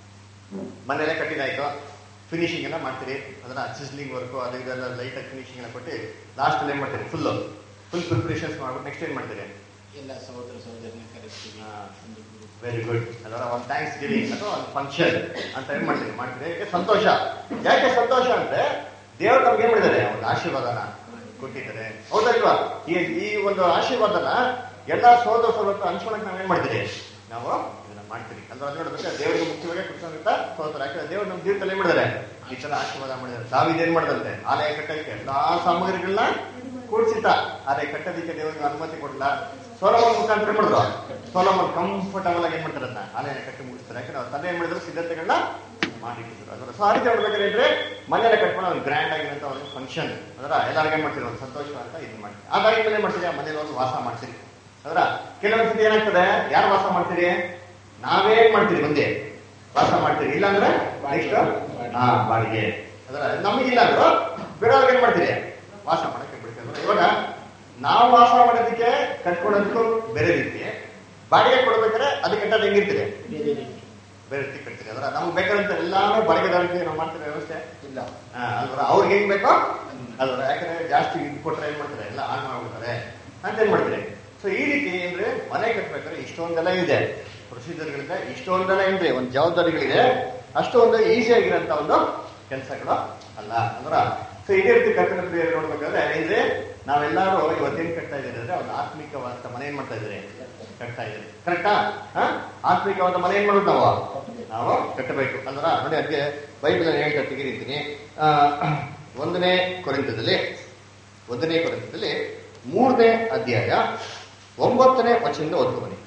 ಮನೆಯಲ್ಲೇ ಕಟ್ಟಿದಾಯ್ತು ಫಿನಿಶಿಂಗ್ ಎಲ್ಲ ಮಾಡ್ತೀರಿ ಅದನ್ನ ಸಿಸ್ಲಿಂಗ್ ವರ್ಕು ಅದು ಇದೆಲ್ಲ ಲೈಟ್ ಆಗಿ ಫಿನಿಶಿಂಗ್ ಎಲ್ಲ ಕೊಟ್ಟು ಲಾಸ್ಟ್ ಅಲ್ಲಿ ಏನ್ ಮಾಡ್ತೀರಿ ಫುಲ್ ಫುಲ್ ಪ್ರಿಪರೇಷನ್ಸ್ ಮಾಡ್ಬಿಟ್ಟು ನೆಕ್ಸ್ಟ್ ಏನ್ ಮಾಡ್ತೀರಿ ಎಲ್ಲ ಸಹೋದರ ಸಹೋದರನ ಕರೆಸ್ತೀವಿ ಹಾ. ಒಂದು group. ವೆರಿ ಗುಡ್ ಅದರ ಒಂದು ಥ್ಯಾಂಕ್ಸ್ ಗಿವಿಂಗ್ ಅಥವಾ ಒಂದು ಫಂಕ್ಷನ್ ಅಂತ ಏನ್ ಮಾಡ್ತೀವಿ ಮಾಡ್ತೀವಿ ಯಾಕೆ ಸಂತೋಷ ಯಾಕೆ ಸಂತೋಷ ಅಂದ್ರೆ ದೇವರು ನಮ್ಗೆ ಏನ್ ಮಾಡಿದ್ದಾರೆ ಒಂದು ಆಶೀರ್ವಾದನ ಕೊಟ್ಟಿದ್ದಾರೆ ಹೌದಲ್ವಾ ಈ ಈ ಒಂದು ಆಶೀರ್ವಾದನ ಎಲ್ಲಾ ಸೋದರ ಸೋದರ ಹಂಚ್ಕೊಳಕ್ ನಾವೇನ್ ಮಾಡ್ತೀರಿ ನಾವು ಇದನ್ನ ಮಾಡ್ತೀರಿ ಅಂದ್ರೆ ಅದು ನೋಡ್ಬೇಕು ದೇವರಿಗೆ ಮುಖ್ಯವಾಗಿ ಕೃತಜ್ಞತ ಸೋದರ ಯಾಕಂದ್ರೆ ದೇವ್ರು ನಮ್ಮ ಜೀವಿತದಲ್ಲಿ ಏನ್ ಮಾಡಿದ್ದಾರೆ ಈ ತರ ಆಶೀರ್ವಾದ ಮಾಡಿದ್ದಾರೆ ದಾವಿದ್ ಏನ್ ಮಾಡಿದಂತೆ ಆಲಯ ಕಟ್ಟಕ್ಕೆ ಎಲ್ಲಾ ಸಾಮಗ್ರಿಗಳನ್ನ ಕೂಡ್ಸಿದ್ದ ಆದ್ರೆ ಕಟ್ಟೋದಿಕ್ಕೆ ದೇವರಿಗೆ ಅನುಮತಿ ಕೊಡಲ್ಲ ಸೋಲಮನ್ ಮುಖಾಂತರ ಏನ್ ಮಾಡಿದ್ರು ಸೋಲಮನ್ ಕಂಫರ್ಟಬಲ್ ಆಗಿ ಏನ್ ಮಾಡ್ತಾರೆ ಅದನ್ನ ಆಲಯನ ಕಟ್ಟಿ ಮುಗಿಸ್ತಾರೆ ಯಾಕಂದ್ರೆ ಅವ್ರ ತಂದೆ ಏನ್ ಮಾಡಿದ್ರು ಸಿದ್ಧತೆಗಳನ್ನ ಮಾಡಿಟ್ಟಿದ್ರು ಅದರ ಸೊ ಆ ರೀತಿ ನೋಡ್ಬೇಕಾದ್ರೆ ಏನ್ರಿ ಮನೆಯಲ್ಲ ಕಟ್ಕೊಂಡು ಒಂದು ಗ್ರ್ಯಾಂಡ್ ಆಗಿರೋಂಥ ಒಂದು ಫಂಕ್ಷನ್ ಅದರ ಎಲ್ಲರಿಗೂ ಏನ್ ಮಾಡ್ತೀರಿ ಒಂದು ಸಂತೋಷ ಅಂತ ಇದು ಮಾಡ್ತೀರಿ ಅದಾದ್ಮೇಲೆ ಏನ್ ಮಾಡ್ತೀರಿ ಆ ಮನೇಲಿ ಒಂದು ವಾಸ ಮಾಡ್ತೀರಿ ಅದರ ಕೆಲವೊಂದು ಸತಿ ಏನಾಗ್ತದೆ ಯಾರು ವಾಸ ಮಾಡ್ತೀರಿ ನಾವೇನ್ ಮಾಡ್ತೀರಿ ಮುಂದೆ ವಾಸ ಮಾಡ್ತೀರಿ ಇಲ್ಲಾಂದ್ರೆ ನೆಕ್ಸ್ಟ್ ಹಾ ಬಾಡಿಗೆ ಅದರ ನಮಗಿಲ್ಲ ಅಂದ್ರು ಬೇರೆಯವ್ರಿಗೆ ಏನ್ ಮಾಡ್ತೀರಿ ವಾಸ ಮಾಡಕ್ಕೆ ಬಿಡ್ತೀವಿ ಅಂದ್ರೆ ಇವಾಗ ನಾವು ವಾಸ ಮಾಡೋದಕ್ಕೆ ಕಟ್ಕೊಡೋದಕ್ಕೂ ಬೇರೆ ರೀತಿ ಬಾಡಿಗೆ ಕೊಡ್ಬೇಕಾದ್ರೆ ಅದಕ್ಕೆ ಕಟ್ಟೋದು ಹೆಂಗಿರ್ತೀರಿ ಬೇರೆ ರೀತಿ ಬೇರೆ ರೀತಿ ಕಟ್ತೀರಿ ಅದರ ನಮ್ಗೆ ಬೇಕಾದಂತ ಎಲ್ಲಾನು ಬಾಡಿಗೆದಾರರಿಗೆ ನಾವು ಮಾಡ್ತೀವಿ ವ್ಯವಸ್ಥೆ ಇಲ್ಲ ಹಾ, ಅಲ್ವಾ ಅವ್ರಿಗೆ ಹೆಂಗ್ ಬೇಕೋ ಅಲ್ವಾ ಯಾಕಂದ್ರೆ ಜಾಸ್ತಿ ಇದು ಕೊಟ್ರೆ ಏನ್ ಮಾಡ್ತಾರೆ ಎಲ್ಲ ಆನ್ ಮಾಡ್ಬಿಡ್ತಾರೆ ಅಂತ ಏನ್ ಮಾಡ್ತೀರಿ ಸೊ ಈ ರೀತಿ ಏನ್ರಿ ಮನೆ ಕಟ್ಬೇಕಾದ್ರೆ ಇಷ್ಟೊಂದೆಲ್ಲ ಇದೆ ಪ್ರೊಸೀಜರ್ಗಳಿದೆ ಇಷ್ಟೊಂದೆಲ್ಲ ಏನ್ರಿ ಒಂದು ಜವಾಬ್ದಾರಿಗಳಿದೆ ಅಷ್ಟೊಂದು ಈಸಿ ಆಗಿರೋಂತ ಒಂದು ಕೆಲಸಗಳು ಅಲ್ಲ ಅಂದ್ರ ಸೊ ಇದೇ ರೀತಿ ಕರ್ತನ ಕ್ರಿಯೆ ನೋಡ್ಬೇಕಾದ್ರೆ ಏನ್ರಿ ನಾವೆಲ್ಲರೂ ಇವತ್ತೇನ್ ಕಟ್ತಾ ಇದ್ದೀರಿ ಅಂದ್ರೆ ಒಂದು ಆತ್ಮಿಕವಾದ ಮನೆ ಏನ್ ಮಾಡ್ತಾ ಇದ್ದೀರಿ ಕಟ್ತಾ ಇದ್ದೀರಿ ಕರೆಕ್ಟಾ ಆತ್ಮಿಕವಾದ ಮನೆ ಏನ್ ಮಾಡೋದು ನಾವು ನಾವು ಕಟ್ಟಬೇಕು ಅಂದ್ರ ನೋಡಿ ಅದಕ್ಕೆ ಬೈಬಲ್ ಹೇಳ್ತಾ ತೆಗಿರಿದ್ದೀನಿ ಆ, ಒಂದನೇ ಕೊರಿಂತದಲ್ಲಿ ಒಂದನೇ ಕೊರಿಂತದಲ್ಲಿ ಮೂರನೇ ಅಧ್ಯಾಯ ಒಂಬತ್ತನೇ ವಚನದಿಂದ ಓದ್ಕೊ ಬನ್ನಿ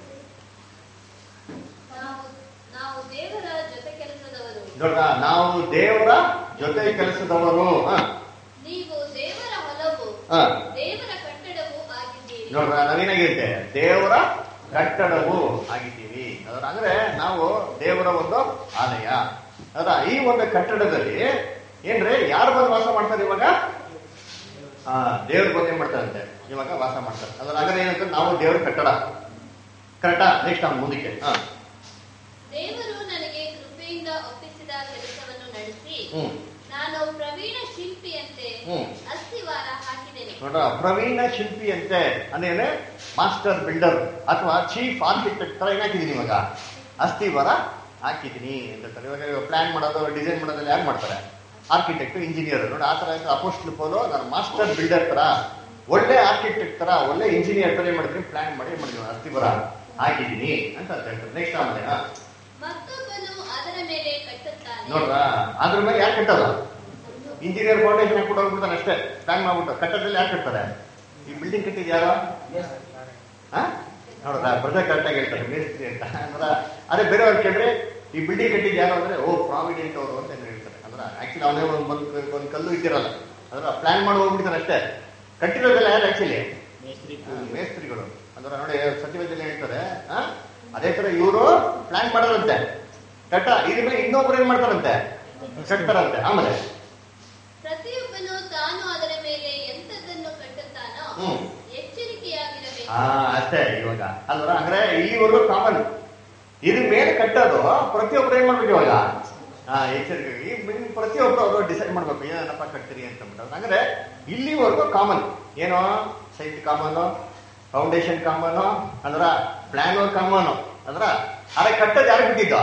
ನಾವು ನಾವು ದೇವರ ಜೊತೆ ಕೆಲಸದವರು ನೋಡ್ರ ನಾವು ದೇವರ ಜೊತೆ ಕೆಲಸದವರು ಹ, ನೀವು ದೇವರ ಹೊಲವು ಹ. ದೇವರ ಕಟ್ಟಡವೂ ಆಗಿದ್ದೀರಿ ನೋಡ್ರ ನಾವೇನಾಗಿರುತ್ತೆ ದೇವರ ಕಟ್ಟಡವು ಆಗಿದ್ದೀವಿ ಅದರ ಅಂದ್ರೆ ನಾವು ದೇವರ ಒಂದು ಆಲಯ ಅದರ ಈ ಒಂದು ಕಟ್ಟಡದಲ್ಲಿ ಏನ್ರಿ ಯಾರು ಬಂದು ವಾಸ ಮಾಡ್ತಾರೆ ಇವಾಗ ಆ ದೇವ್ರ ಬಂದು ಏನ್ ಮಾಡ್ತಾರಂತೆ ಇವಾಗ ವಾಸ ಮಾಡ್ತಾರೆ ಅದರ ಅಂದ್ರೆ ಏನಂತ ನಾವು ದೇವ್ರ ಕಟ್ಟಡ ಕರೆಕ್ಟಾ ನೆಕ್ಸ್ಟ್ ನಾವು ಮುಂದಕ್ಕೆ ಹಾ ದೇವರು ನನಗೆ ಕೃಪೆಯಿಂದ ಒಪ್ಪಿಸಿದ ಕೆಲಸವನ್ನು ನಡೆಸಿ ಹ್ಮ್ ನಾನು ಪ್ರವೀಣ ಶಿಲ್ಪಿಯಂತೆ ಹ್ಮ್. ಅಸ್ಥಿವಾರ ಹಾಕಿದ್ದೇನೆ ನೋಡ್ರ ಪ್ರವೀಣ ಶಿಲ್ಪಿ ಅಂತೆ ಅಂದ್ರೆ ಮಾಸ್ಟರ್ ಬಿಲ್ಡರ್ ಅಥವಾ ಚೀಫ್ ಆರ್ಕಿಟೆಕ್ಟ್ ತರ ಏನಾಕಿದೀನಿ ಇವಾಗ ಅಸ್ಥಿವರ ಹಾಕಿದೀನಿ ಅಂತ ಹೇಳ್ತಾರೆ. ಇವಾಗ ಪ್ಲಾನ್ ಮಾಡೋದು ಡಿಸೈನ್ ಮಾಡೋದೆಲ್ಲ ಯಾರು ಮಾಡ್ತಾರೆ ಆರ್ಕಿಟೆಕ್ಟ್ ಇಂಜಿನಿಯರ್ ನೋಡಿ ಆ ತರ ಅಪೋಸ್ಟ್ ಪೋಲು ನಾನು ಮಾಸ್ಟರ್ ಬಿಲ್ಡರ್ ತರ ಒಳ್ಳೆ ಆರ್ಕಿಟೆಕ್ಟ್ ತರ ಒಳ್ಳೆ ಇಂಜಿನಿಯರ್ ತರ ಏನ್ ಮಾಡಿದ್ರಿ ಪ್ಲಾನ್ ಮಾಡಿ ಏನ್ ಮಾಡಿದ್ವಿ ಅಸ್ಥಿವರ ಹಾಕಿದೀನಿ ಅಂತ ಹೇಳ್ತಾರೆ ನೆಕ್ಸ್ಟ್ ಆಮೇಲೆ ಹಾ. ಮತ್ತೊಬ್ಬನು ಅದರ ಮೇಲೆ ಕಟ್ಟುತ್ತಾನೆ ನೋಡ್ರ ಅದ್ರ ಮೇಲೆ ಯಾರು ಕಟ್ಟೋದು ಇಂಜಿನಿಯರ್ ಫೌಂಡೇಶನ್ ಹಾಕಿ ಹೋಗ್ಬಿಡ್ತಾನೆ ಅಷ್ಟೇ ಪ್ಲಾನ್ ಮಾಡ್ಬಿಟ್ಟು ಕಟ್ಟಡದಲ್ಲಿ ಯಾರು ಕಟ್ತಾರೆ ಈ ಬಿಲ್ಡಿಂಗ್ ಕಟ್ಟಿದ್ ಯಾರು ನೋಡ್ರ ಬ್ರದರ್ ಕರೆಕ್ಟಾಗಿ ಹೇಳ್ತಾರೆ ಮೇಸ್ತ್ರಿ ಅಂತ ಅಂದ್ರ ಅದೇ ಬೇರೆಯವ್ರು ಕೇಳಿದ್ರೆ ಈ ಬಿಲ್ಡಿಂಗ್ ಕಟ್ಟಿದ್ ಯಾರು ಅಂದ್ರೆ ಓ ಪ್ರಾವಿಡೆಂಟ್ ಅವರು ಅಂತ ಏನ್ ಹೇಳ್ತಾರೆ ಅಂದ್ರ ಆಕ್ಚುಲಿ ಅವನೇ ಒಂದು ಬಂದ್ ಒಂದು ಕಲ್ಲು ಇಟ್ಟಿರಲ್ಲ ಅದ್ರ ಪ್ಲಾನ್ ಮಾಡಿ ಹೋಗ್ಬಿಡ್ತಾನೆ ಅಷ್ಟೇ ಕಟ್ಟಿರೋದೆಲ್ಲ ಯಾರು ಆಕ್ಚುಲಿ ಮೇಸ್ತ್ರಿ ಮೇಸ್ತ್ರಿಗಳು ಅಂದ್ರೆ ನೋಡಿ ಸಚಿವದಲ್ಲಿ ಹೇಳ್ತಾರೆ ಆ? ಅದೇ ತರ ಇವರು ಪ್ಲಾನ್ ಮಾಡೋದಂತೆ ಕಟ್ಟ ಇದ್ರ ಮೇಲೆ ಇನ್ನೊಬ್ರು ಏನ್ ಮಾಡ್ತಾರಂತೆ ಕಟ್ತಾರಂತೆ ಆಮೇಲೆ ಪ್ರತಿಯೊಬ್ಬನು ತಾನು ಅದರ ಮೇಲೆ ಎಂತದನ್ನು ಕಟ್ಟುತ್ತಾನೋ ಹ್ಮ್. ಎಚ್ಚರಿಕೆಯಾಗಿರಬೇಕು ಹಾ ಅಷ್ಟೇ ಇವಾಗ ಅಲ್ವಾ ಅಂದ್ರೆ ಇಲ್ಲಿವರೆಗೂ ಕಾಮನ್ ಇದ್ರ ಮೇಲೆ ಕಟ್ಟೋದು ಪ್ರತಿಯೊಬ್ರು ಏನ್ ಮಾಡ್ಬೇಕು ಇವಾಗ ಹಾ ಎಚ್ಚರಿಕೆ ಈ ಮಿನ್- ಪ್ರತಿಯೊಬ್ರು ಅವರು ಡಿಸೈಡ್ ಮಾಡ್ಬೇಕು ಏನಪ್ಪ ಕಟ್ತೀರಿ ಅಂತ ಅಂದ್ಬಿಟ್ಟು ಅಂದ್ರೆ ಇಲ್ಲಿವರೆಗೂ ಕಾಮನ್ ಏನೋ ಸೈಟ್ ಕಾಮನ್ ಫೌಂಡೇಶನ್ ಕಾಮನ್ ಅಂದ್ರ ಪ್ಲಾನ್ ಕಾಮನ್ ಅಂದ್ರ ಅರೆ ಕಟ್ಟೋದು ಯಾರು ಬಿಟ್ಟಿದ್ದು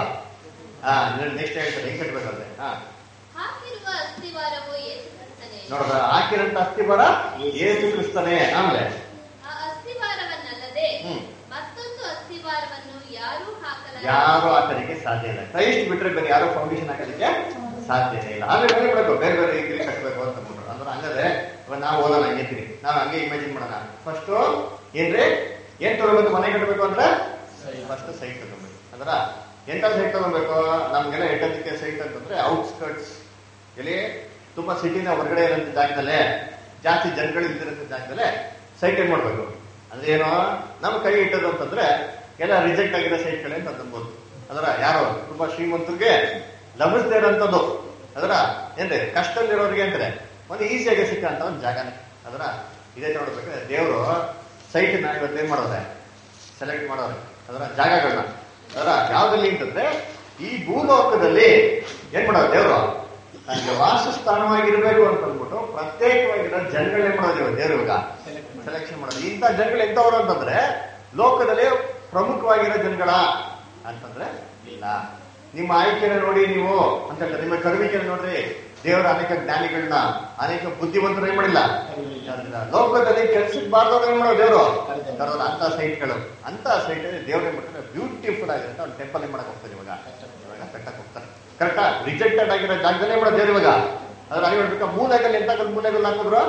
ಹಾ ನೆಕ್ಸ್ಟ್ ಹೇಳ್ತಾರೆ ಹೆಂಗ್ ಕಟ್ಬೇಕಂದ್ರೆ ಹಾ ಹಾಕಿರುವ ಅಸ್ಥಿವಾರವು ಯೇಸು ಕ್ರಿಸ್ತನೇ ನೋಡ್ರ ಹಾಕಿರಂತ ಅಸ್ಥಿ ಬರ ಏಸು ಕ್ರಿಸ್ತನೇ ಆಮೇಲೆ ಆ ಅಸ್ಥಿವಾರವನ್ನಲ್ಲದೆ ಹ್ಮ್. ಮತ್ತೊಂದು ಅಸ್ಥಿವಾರವನ್ನು ಯಾರೂ ಹಾಕಲಾರ ಯಾರು ಹಾಕೋದಕ್ಕೆ ಸಾಧ್ಯ ಇಲ್ಲ ಕ್ರೈಸ್ಟ್ ಬಿಟ್ರೆ ಬೇರೆ ಯಾರು ಫೌಂಡೇಶನ್ ಹಾಕೋದಕ್ಕೆ ಸಾಧ್ಯನೇ ಇಲ್ಲ ಆಮೇಲೆ ಬೇರೆ ಬಿಡಬೇಕು ಬೇರೆ ಬೇರೆ ರೀತಿಯಲ್ಲಿ ಕಟ್ಟಬೇಕು ಅಂತ ಅಂದ್ಬಿಟ್ರು ಅಂದ್ರೆ ಹಂಗಾದ್ರೆ ಇವಾಗ ನಾವು ಓದೋಣ ಹಂಗೇತೀನಿ ನಾವು ಹಂಗೆ ಇಮ್ಯಾಜಿನ್ ಮಾಡೋಣ ಫಸ್ಟ್ ಏನ್ರಿ ಏನ್ ತಗೋಬೇಕು ಮನೆ ಕಟ್ಟಬೇಕು ಅಂದ್ರೆ ಫಸ್ಟ್ ಸೈಟ್ ತಗೋಬೇಕು ಅಂದ್ರ ಎಂತ ಸೈಟ್ ತಗೋಬೇಕು ನಮ್ಗೆಲ್ಲ ಎಟ್ಟೋದಕ್ಕೆ ಸೈಟ್ ಅಂತಂದ್ರೆ ಔಟ್ಸ್ಕರ್ಟ್ಸ್ ಎಲ್ಲಿ ತುಂಬಾ ಸಿಟಿನ ಹೊರಗಡೆ ಇರೋಂಥ ಜಾಗದಲ್ಲೇ ಜಾಸ್ತಿ ಜನಗಳು ಇಲ್ದಿರೋಂಥ ಜಾಗದಲ್ಲೇ ಸೈಟ್ ಏನ್ ಮಾಡ್ಬೇಕು ಅಂದ್ರೆ ಏನು ನಮ್ ಕೈ ಇಟ್ಟದು ಅಂತಂದ್ರೆ ಎಲ್ಲ ರಿಜೆಕ್ಟ್ ಆಗಿರೋ ಸೈಟ್ಗಳೇ ಅಂತ ಅನ್ಬೋದು ಅದರ ಯಾರು ತುಂಬಾ ಶ್ರೀಮಂತರಿಗೆ ಲಭಿಸದೇ ಇರೋಂಥದ್ದು ಅದರ ಏನ್ರಿ ಕಷ್ಟದಲ್ಲಿರೋರಿಗೆ ಅಂತಾರೆ ಒಂದು ಈಸಿಯಾಗಿ ಸಿಕ್ಕಂತ ಒಂದು ಜಾಗನೇ ಅದರ ಇದೇ ನೋಡ್ಬೇಕಾದ್ರೆ ದೇವರು ಸೈಟ್ ನ ಇವತ್ತೇನ್ ಮಾಡೋದೆ ಸೆಲೆಕ್ಟ್ ಮಾಡೋರೆ ಅದರ ಜಾಗಗಳನ್ನ ಅದರ ಯಾವ್ದಲ್ಲಿ ಅಂತಂದ್ರೆ ಈ ಭೂಲೋಕದಲ್ಲಿ ಏನ್ ಮಾಡೋದು ದೇವರು ನನಗೆ ವಾಸಸ್ಥಾನವಾಗಿರ್ಬೇಕು ಅಂತ ಅಂದ್ಬಿಟ್ಟು ಪ್ರತ್ಯೇಕವಾಗಿರೋ ಜನಗಳು ಏನ್ ಮಾಡೋದು ಇವಾಗ ದೇವ್ರು ಇವಾಗ ಸೆಲೆಕ್ಷನ್ ಮಾಡೋದು ಇಂಥ ಜನಗಳು ಎಂತವ್ರು ಅಂತಂದ್ರೆ ಲೋಕದಲ್ಲಿ ಪ್ರಮುಖವಾಗಿರೋ ಜನಗಳ ಅಂತಂದ್ರೆ ಇಲ್ಲ ನಿಮ್ಮ ಆಯ್ಕೆನ ನೋಡಿ ನೀವು ಅಂತ ಹೇಳ್ತಾರೆ ನಿಮ್ಮ ಕರುವಿಕೆನ ನೋಡ್ರಿ ದೇವರ ಅನೇಕ ಜ್ಞಾನಿಗಳನ್ನ ಅನೇಕ ಬುದ್ಧಿವಂತರು ಏನ್ ಮಾಡಿಲ್ಲ ಕರ್ದಿಲ್ಲ. ಲೋಕದಲ್ಲಿ ಕೆಲ್ಸಕ್ಕೆ ಬಾರ್ದವ್ರು ಏನ್ ಮಾಡೋದು ದೇವರು ಕರೋದು ಅಂತ ಸೈಟ್ಗಳು ಅಂತ ಸೈಟ್ ಅಲ್ಲಿ ದೇವ್ರು ಏನ್ ಮಾಡ್ತಾರೆ ಬ್ಯೂಟಿಫುಲ್ ಆಗಿರುತ್ತೆ ಅವ್ನು ಟೆಂಪಲ್ ಏನ್ ಮಾಡಕ್ ಹೋಗ್ತಾರೆ ಇವಾಗ ಇವಾಗ ಕಟ್ಟಕ್ ಹೋಗ್ತಾರೆ ಕರೆಕ್ಟಾ ರಿಜೆಕ್ಟೆಡ್ ಆಗಿರೋ ಜಾಗದಲ್ಲಿ ಏನ್ ಮಾಡೋದು ದೇವ್ರು ಇವಾಗ ಅದ್ರ ಅಲ್ಲಿ ನೋಡ್ಬೇಕಾ ಮೂಲೆಗಳು ಎಂತ ಮೂಲೆಗಳು ಹಾಕಿದ್ರು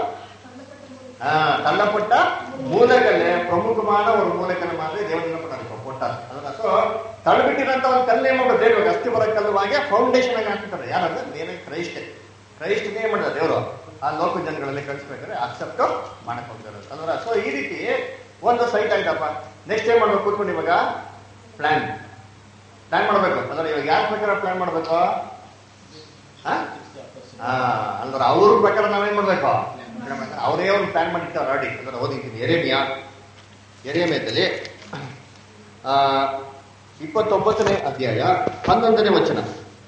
ಆ, ತಳ್ಳಪಟ್ಟ ಮೂಲೆಗಳೇ ಪ್ರಮುಖமான ஒரு ಮೂಲೆಕಲ್ಲು மாதிரி ದೇವರು என்ன பண்ணாரு ಕೊಟ್ಟಾರ ಅದನ್ನ ಸೊ ತಳ್ಳಿಬಿಟ್ಟಿರಂತ ಒಂದು ಕಲ್ಲು ಏನ್ ಮಾಡೋದು ದೇವ್ರು ಅಸ್ಥಿ ಬರೋ ಕಲ್ಲುವಾಗಿ ಫೌಂಡೇಶನ್ ಆಗಿ ಹಾಕ್ತಾರೆ ಯಾರಂದ್ರೆ ನೇನೆ ಕ್ರೈಸ್ಟ್ ಕ್ರೈಸ್ಟ್ ಏನ್ ಮಾಡಿದ ದೇವರು ಆ ಲೋಕ ಜನಗಳಲ್ಲಿ ಕಳಿಸ್ಬೇಕಾದ್ರೆ ಅಕ್ಸೆಪ್ಟ್ ಮಾಡಕ್ ಹೋಗ್ತಾರೆ ಅಂದ್ರೆ ಸೊ ಈ ರೀತಿ ಒಂದು ಸೈಟ್ ಆಯ್ತಪ್ಪ ನೆಕ್ಸ್ಟ್ ಏನ್ ಮಾಡ್ಬೇಕು ಕೂತ್ಕೊಂಡು ಇವಾಗ ಪ್ಲಾನ್ ಪ್ಲಾನ್ ಮಾಡ್ಬೇಕು ಅಂದ್ರೆ ಇವಾಗ ಯಾರ ಪ್ರಕಾರ ಪ್ಲಾನ್ ಮಾಡ್ಬೇಕು ಆ? ಆ, ಅಂದ್ರೆ ಅವ್ರ ಪ್ರಕಾರ ನಾವೇನ್ ಮಾಡ್ಬೇಕು ಅವರೇ ಒಂದು ಪ್ಲಾನ್ ಮಾಡಿರ್ತಾರೆ ಆಲ್ರೆಡಿ ಅಂದ್ರೆ ಓದಿದ್ದೀನಿ ಎರೇಮಿಯಾ ಎರೇಮಿಯದಲ್ಲಿ ಆ ಇಪ್ಪತ್ತೊಂಬತ್ತನೇ ಅಧ್ಯಾಯ ಹನ್ನೊಂದನೇ ವಚನ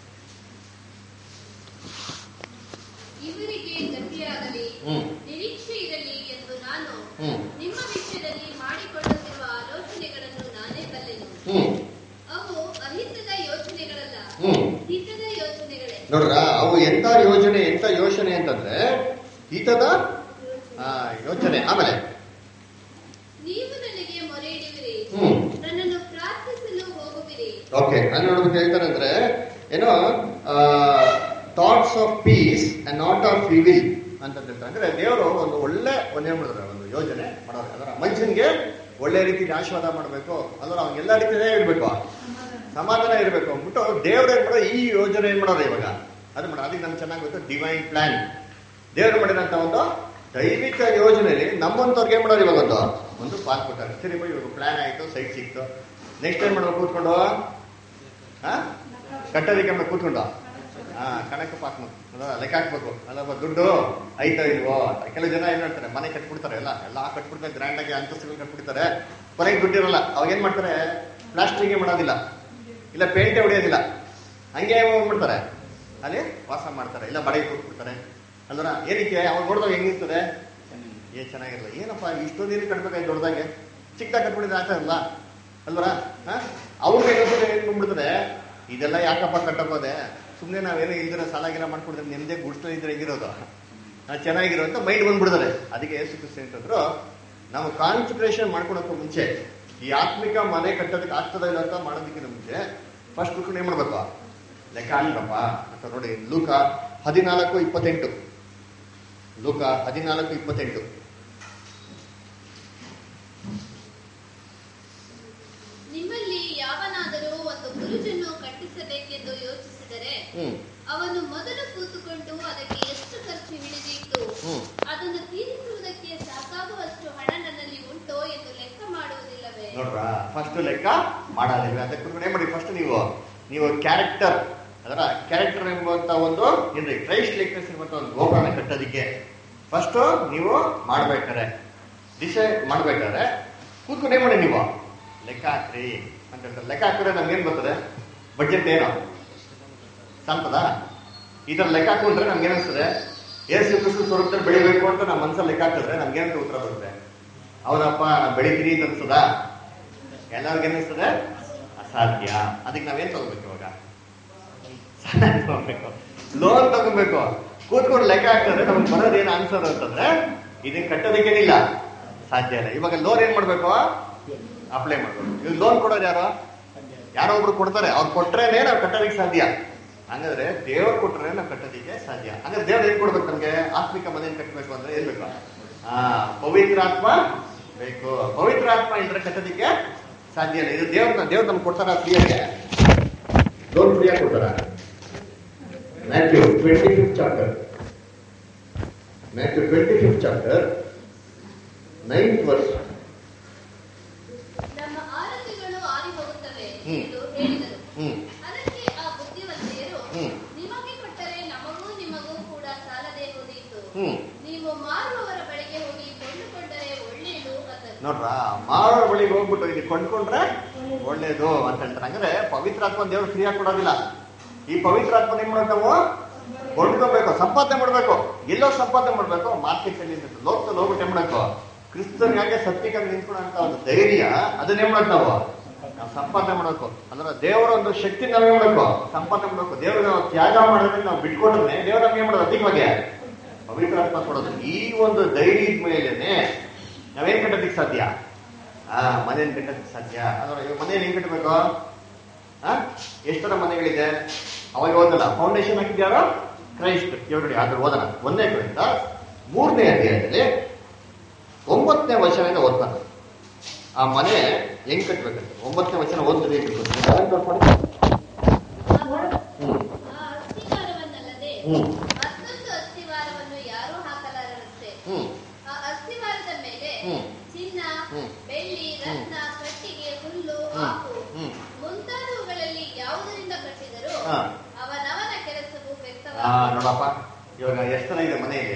ಇವರಿಗೆ ಗತಿಯಾಗಲಿ ಹ್ಮ್ ನಿರೀಕ್ಷೆ ಇರಲಿ ಎಂದು ನಾನು ಹ್ಮ್ ನಿಮ್ಮ ವಿಷಯದಲ್ಲಿ ಮಾಡಿಕೊಳ್ಳುತ್ತಿರುವ ಆಲೋಚನೆಗಳನ್ನು ನಾನೇ ಬಲ್ಲೆನು ಹ್ಮ್ ಅವು ಅಹಿತದ ಯೋಚನೆಗಳಲ್ಲ ಹ್ಮ್ ಹಿತದ ಯೋಚನೆಗಳೇ ನೋಡ್ರ ಅವು ಎಂತ ಯೋಜನೆ ಎಂತ ಯೋಚನೆ ಅಂತಂದ್ರೆ ಹಿತದ ಆ, ಯೋಚನೆ ಆಮೇಲೆ ನೀವು ನನಗೆ ಮೊರೆ ಇಡುವಿರಿ ಹ್ಮ್ ನನ್ನನ್ನು ಪ್ರಾರ್ಥಿಸಲು ಹೋಗುವಿರಿ ಓಕೆ ಅಲ್ಲಿ ನೋಡ್ಬೇಕು ಹೇಳ್ತಾರೆ ಅಂದ್ರೆ ಏನೋ thoughts of peace and not of evil ಅಂತ ಹೇಳ್ತಾರೆ ಅಂದ್ರೆ ದೇವರು ಒಂದು ಒಳ್ಳೆ ಒಂದು ಏನ್ ಮಾಡಿದ್ರೆ ಒಂದು ಯೋಜನೆ ಮಾಡೋರು ಅದರ ಮನುಷ್ಯನಿಗೆ ಒಳ್ಳೆ ರೀತಿಯಲ್ಲಿ ಆಶೀರ್ವಾದ ಮಾಡಬೇಕು ಅಂದ್ರೆ ಅವ್ನಿಗೆಲ್ಲ ರೀತಿಯೇ ಇರಬೇಕು ಸಮಾಧಾನ ಇರಬೇಕು ಅಂದ್ಬಿಟ್ಟು ದೇವ್ರು ಏನ್ ಮಾಡೋದು ಈ ಯೋಜನೆ ಏನ್ ಮಾಡೋರು ಇವಾಗ ಅದು ಮಾಡೋದು ಅದಕ್ಕೆ ನಮ್ಗೆ ಚೆನ್ನಾಗಿ ಗೊತ್ತು ಡಿವೈನ್ ಪ್ಲಾನ್ ದೇವ್ರು ಮಾಡಿದಂತ ಒಂದು ದೈವಿಕ ಯೋಜನೆಯಲ್ಲಿ ನಮ್ಮಂತವ್ರಿಗೆ ಏನ್ ಮಾಡೋರು ಇವಾಗ ಒಂದು ಒಂದು ಪಾಲ್ ಕೊಟ್ಟಾರೆ ಸರಿ ಬಿಡಿ, ಇವಾಗ ಪ್ಲಾನ್ ಆಯ್ತು ಸೈಟ್ ಸಿಕ್ತು ನೆಕ್ಸ್ಟ್ ಏನ್ ಮಾಡ್ಬೇಕು ಕೂತ್ಕೊಂಡು ಹಾ ಕಟ್ಟೋದಕ್ಕೆ ಮೇಲೆ ಕೂತ್ಕೊಂಡು ಹಾ ಕಣಕ್ಕೆ ಪಾಸ್ ಲೆಕ್ಕ ಹಾಕ್ಬೇಕು ಅಲ್ಲಪ್ಪ ದುಡ್ಡು ಐತೋ ಇಲ್ವೋ ಅಂತ ಕೆಲವು ಜನ ಏನ್ ಮಾಡ್ತಾರೆ ಮನೆ ಕಟ್ಬಿಡ್ತಾರೆ ಎಲ್ಲ ಎಲ್ಲ ಕಟ್ಬಿಡ್ತಾರೆ ಗ್ರ್ಯಾಂಡ್ ಆಗಿ ಅಂತಸ್ತುಗಳು ಕಟ್ಬಿಡ್ತಾರೆ ಕೊನೆಗೆ ದುಡ್ಡಿರಲ್ಲ ಅವಾಗ ಏನ್ ಮಾಡ್ತಾರೆ ಪ್ಲಾಸ್ಟಿಕ್ ಮಾಡೋದಿಲ್ಲ ಇಲ್ಲ ಪೇಂಟೇ ಹೊಡೆಯೋದಿಲ್ಲ ಹಂಗೆ ಹೋಗ್ಬಿಡ್ತಾರೆ ಅಲ್ಲಿ ವಾಸ ಮಾಡ್ತಾರೆ ಇಲ್ಲ ಬಡಗೆ ಕೂತ್ಬಿಡ್ತಾರೆ ಅಲ್ವರ ಏನಕ್ಕೆ ಅವಾಗ ನೋಡಿದಾಗ ಹೆಂಗಿರ್ತದೆ ಏ ಚೆನ್ನಾಗಿರಲ್ಲ ಏನಪ್ಪ ಇಷ್ಟೊಂದು ನೀರು ಕಟ್ಬೇಕಾಯ್ತು ದೊಡ್ಡದಾಗೆ ಚಿಕ್ಕದಾಗ ಕಟ್ಬಿಡಿದ್ರೆ ಆಗ್ತಾ ಇಲ್ಲ ಅಲ್ವರ ಅವ್ರಿಗೆ ಏನಂದ್ರೆ ಏನ್ ಬಂದ್ಬಿಡ್ತಾರೆ ಇದೆಲ್ಲ ಯಾಕಪ್ಪ ಕಟ್ಟಕೋದೆ ಸುಮ್ಮನೆ ನಾವೇನೋ ಇಲ್ದಿರ ಸಾಲ ಗಿಲ ಮಾಡ್ಕೊಡಿದ್ರೆ ನಿಮ್ದೇ ಗುಡ್ಸ್ತಾ ಇದ್ರೆ ಹೆಂಗಿರೋದು ಆ, ಚೆನ್ನಾಗಿರೋ ಅಂತ ಮೈಂಡ್ ಬಂದ್ಬಿಡ್ತಾರೆ ಅದಕ್ಕೆ ಏಸು ಕ್ರಿಸ್ತ ಅಂತಂದ್ರು ನಾವು ಕಾನ್ಸಂಟ್ರೇಷನ್ ಮಾಡ್ಕೊಳಕ್ಕೂ ಮುಂಚೆ ಈ ಆತ್ಮಿಕ ಮನೆ ಕಟ್ಟೋದಕ್ಕೆ ಆಗ್ತದ ಇಲ್ಲ ಅಂತ ಮಾಡೋದಕ್ಕಿಂತ ಮುಂಚೆ ಫಸ್ಟ್ ಕುತ್ಕೊಂಡು ಏನ್ ಮಾಡ್ಬೇಕು ಲೆಕ್ಕ ಹಾಕ್ರಪ್ಪ ಅಂತ ನೋಡಿ ಲೂಕ ಹದಿನಾಲ್ಕು ಇಪ್ಪತ್ತೆಂಟು ಲೂಕ ಹದಿನಾಲ್ಕು ಇಪ್ಪತ್ತೆಂಟು ನಿಮ್ಮಲ್ಲಿ ಯಾವನಾದರೂ ಒಂದು ಬುರುಜನ್ನು ಕಟ್ಟಿಸಬೇಕೆಂದು ಯೋಚಿಸಿದರೆ ಹ್ಮ್ ಅವನು ಮೊದಲು ಕೂತುಕೊಂಡು ಅದಕ್ಕೆ ಎಷ್ಟು ಖರ್ಚು ಹಿಡಿದಿತ್ತು ಹ್ಮ್ ಅದನ್ನು ತೀರಿಸುವುದಕ್ಕೆ ಸಾಕಾಗುವಷ್ಟು ಹಣ ನನ್ನಲ್ಲಿ ಉಂಟೋ ಎಂದು ಲೆಕ್ಕ ಮಾಡುವುದಿಲ್ಲವೇ ನೋಡ್ರ ಫಸ್ಟ್ ಲೆಕ್ಕ ಮಾಡೋದಿಲ್ಲ ಅದಕ್ಕೆ ಕುತ್ಕೊಂಡು ಏನ್ ಮಾಡಿ ಫಸ್ಟ್ ನೀವು ನೀವು ಕ್ಯಾರೆಕ್ಟರ್ ಅದರ ಕ್ಯಾರೆಕ್ಟರ್ ಎಂಬಂತ ಒಂದು ಏನ್ರಿ ಕ್ರೈಸ್ಟ್ ಲೆಕ್ಕಸ್ ಎಂಬಂತ ಒಂದು ಗೋಪುರನ ಕಟ್ಟೋದಿಕ್ಕೆ ಫಸ್ಟ್ ನೀವು ಮಾಡ್ಬೇಕಾರೆ ಡಿಸೈಡ್ ಮಾಡ್ಬೇಕಾದ್ರೆ ಕೂತ್ಕೊಂಡು ಏನ್ ಮಾಡಿ ನೀವು ಲೆಕ್ಕ ಹಾಕ್ರಿ ಅಂತ ಹೇಳ್ತಾರೆ ಲೆಕ್ಕ ಹಾಕಿದ್ರೆ ನಮ್ಗೆ ಏನ್ ಬರ್ತದೆ ಬಡ್ಜೆಟ್ ಏನು ಸಾಲ್ತದ ಈ ತರ ಲೆಕ್ಕ ಹಾಕೊಂಡ್ರೆ ನಮ್ಗೆ ಏನಿಸ್ತದೆ ಏಸು ಕ್ರಿಸ್ತು ಸ್ವರೂಪದಲ್ಲಿ ಬೆಳಿಬೇಕು ಅಂತ ನಮ್ಮ ಮನಸ್ಸಲ್ಲಿ ಲೆಕ್ಕ ಹಾಕಿದ್ರೆ ನಮ್ಗೆ ಏನಂತ ಉತ್ತರ ಬರುತ್ತೆ ಹೌದಪ್ಪ ನಾವು ಬೆಳಿತೀರಿ ಅಂತ ಅನ್ಸ್ತದ ಎಲ್ಲರಿಗೂ ಏನಿಸ್ತದೆ ಅಸಾಧ್ಯ ಅದಕ್ಕೆ ನಾವೇನ್ ತಗೋಬೇಕು ಇವಾಗ ಸಾಲ ತಗೋಬೇಕು ಲೋನ್ ತಗೋಬೇಕು ಕೂತ್ಕೊಂಡು ಲೆಕ್ಕ ಹಾಕಿದ್ರೆ ನಮ್ಗೆ ಬರೋದು ಏನು ಆನ್ಸರ್ ಅಂತಂದ್ರೆ ಇದನ್ನ ಕಟ್ಟೋದಕ್ಕೇನಿಲ್ಲ ಸಾಧ್ಯ ಇಲ್ಲ ಇವಾಗ ಲೋನ್ ಏನ್ ಮಾಡ್ಬೇಕು ಅಪ್ಲೈ ಮಾಡ್ಬೇಕು ಈಗ ಲೋನ್ ಕೊಡೋರು ಯಾರು ಯಾರೋ ಒಬ್ರು ಕೊಡ್ತಾರೆ ಅವ್ರು ಕೊಟ್ರೇನೆ ನಾವು ಕಟ್ಟೋದಕ್ಕೆ ಸಾಧ್ಯ ಹಂಗಾದ್ರೆ ದೇವ್ರು ಕೊಟ್ರೆ ನಾವು ಕಟ್ಟೋದಕ್ಕೆ ಸಾಧ್ಯ ಹಂಗಾದ್ರೆ ದೇವ್ರು ಏನ್ ಕೊಡ್ಬೇಕು ನಮ್ಗೆ ಆತ್ಮಿಕ ಮನೆಯನ್ನು ಕಟ್ಟಬೇಕು ಅಂದ್ರೆ ಏನ್ ಬೇಕು ಆ ಪವಿತ್ರಾತ್ಮ ಬೇಕು ಪವಿತ್ರಾತ್ಮ ಇದ್ರೆ ಕಟ್ಟೋದಕ್ಕೆ ಸಾಧ್ಯ ಇಲ್ಲ ಇದು ದೇವ್ರ ದೇವ್ರು ನಮ್ಗೆ ಕೊಡ್ತಾರ ಫ್ರೀಯಾಗೆ ಲೋನ್ ಫ್ರೀಯಾಗಿ ಕೊಡ್ತಾರ Matthew twenty fifth chapter Matthew twenty fifth chapter ninth ವರ್ಷ ನಮ್ಮ ಆರತಿಗಳು ಆರಿ ಹೋಗುತ್ತವೆ ಹ್ಮ್. ಎಂದು ಹೇಳಿದರು ಹ್ಮ್ ಅದಕ್ಕೆ ಆ ಬುದ್ಧಿವಂತೆಯರು ಹ್ಮ್. ನಿಮಗೆ ಕೊಟ್ಟರೆ ನಮಗೂ ನಿಮಗೂ ಕೂಡ ಸಾಲದೆ ಹೋದೀತು ಹ್ಮ್ ನೀವು ಮಾರುವವರ ಬಳಿಗೆ ಹೋಗಿ ಕೊಂಡುಕೊಂಡರೆ ಒಳ್ಳೆಯದು ಅಂದರು ನೋಡ್ರ ಮಾರೋ ಬಳಿಗೆ ಹೋಗ್ಬಿಟ್ಟು ಇಲ್ಲಿ ಕೊಂಡ್ಕೊಂಡ್ರೆ ಒಳ್ಳೇದು ಅಂತ ಹೇಳ್ತಾರೆ ಹಂಗಾರೆ ಪವಿತ್ರಾತ್ಮ ದೇವ್ರು ಫ್ರೀಯಾಗಿ ಕೊಡೋದಿಲ್ಲ ಈ ಪವಿತ್ರಾತ್ಮ ಏನ್ ಮಾಡ್ಬೇಕು ನಾವು ಕೊಂಡ್ಕೋಬೇಕು ಸಂಪಾದನೆ ಮಾಡ್ಬೇಕು ಎಲ್ಲೋ ಸಂಪಾದನೆ ಮಾಡ್ಬೇಕು ಮಾರ್ಕೆಟ್ ಅಲ್ಲಿ ಲೋಕದಲ್ಲಿ ಹೋಗ್ಬಿಟ್ಟು ಏನ್ ಮಾಡ್ಬೇಕು ಕ್ರಿಸ್ತನಿಗಾಗೆ ಸತ್ಯಕ್ಕಾಗಿ ನಿಂತ್ಕೊಳ್ಳೋ ಒಂದು ಧೈರ್ಯ ಅದನ್ನೇ ಮಾಡಕ್ ನಾವು ನಾವು ಸಂಪಾದನೆ ಮಾಡಬೇಕು ಅಂದ್ರೆ ದೇವರ ಒಂದು ಶಕ್ತಿ ನಾವೇ ಮಾಡಬೇಕು ಸಂಪಾದನೆ ಮಾಡಬೇಕು ದೇವ್ರ ನಾವು ತ್ಯಾಗ ಮಾಡೋದಕ್ಕೆ ನಾವು ಬಿಟ್ಕೊಟ್ರೆ ದೇವ್ರ ನಮ್ಗೆ ಏನ್ ಮಾಡೋದು ಅಧಿಕವಾಗಿ ಪವಿತ್ರಾತ್ಮ ಕೊಡೋದು ಈ ಒಂದು ಧೈರ್ಯದ ಮೇಲೆನೆ ನಾವೇನ್ ಕಟ್ಟೋದಕ್ಕೆ ಸಾಧ್ಯ ಆ ಮನೇನ್ ಕಟ್ಟೋದಕ್ಕೆ ಸಾಧ್ಯ ಅಂದ್ರೆ ಇವಾಗ ಮನೇಲಿ ಹೆಂಗ್ ಕಟ್ಟಬೇಕು ಆ ಎಷ್ಟರ ಮನೆಗಳಿದೆ ಅವಾಗ ಓದಲ್ಲ ಫೌಂಡೇಶನ್ ಹಾಕಿದ್ಯಾರೋ ಕ್ರೈಸ್ಟ್ ಇವಾಗ ನೋಡಿ ಅದ್ರ ಓದೋಣ ಒಂದನೇ ಕಡೆಯಿಂದ ಮೂರನೇ ಅಧ್ಯಾಯದಲ್ಲಿ ಒಂಬತ್ತನೇ ವಚನದಿಂದ ಓದ್ತಾನೆ ಆ ಮನೆ ಹೆಂಗ್ ಕಟ್ಬೇಕಂತ ಒಂಬತ್ತನೇ ವಚನ ಓದ್ತಾರೆ ಹೇಗೆ ಹ್ಮ್ ಆ ಅಸ್ಥಿವಾರವನ್ನಲ್ಲದೆ ಹ್ಮ್ ಮತ್ತೊಂದು ಅಸ್ಥಿವಾರವನ್ನು ಯಾರೂ ಹಾಕಲಾರರಂತೆ ಹ್ಮ್ ಆ ಅಸ್ಥಿವಾರದ ಮೇಲೆ ಹ್ಮ್. ಚಿನ್ನ ಹ್ಮ್. ಬೆಳ್ಳಿ ರತ್ನ ಕಟ್ಟಿಗೆ ಹುಲ್ಲು ಹ್ಮ್. ಆಕು ಹ್ಮ್. ಮುಂತಾದವುಗಳಲ್ಲಿ ಯಾವುದರಿಂದ ಕಟ್ಟಿದರೂ ಹಾ. ಅವನವನ ಕೆಲಸವು ಆ ವ್ಯಕ್ತವಾಗುವುದು ನೋಡಪ್ಪ ಇವಾಗ ಎಷ್ಟು ಜನ ಇದೆ ಮನೆಯಲ್ಲಿ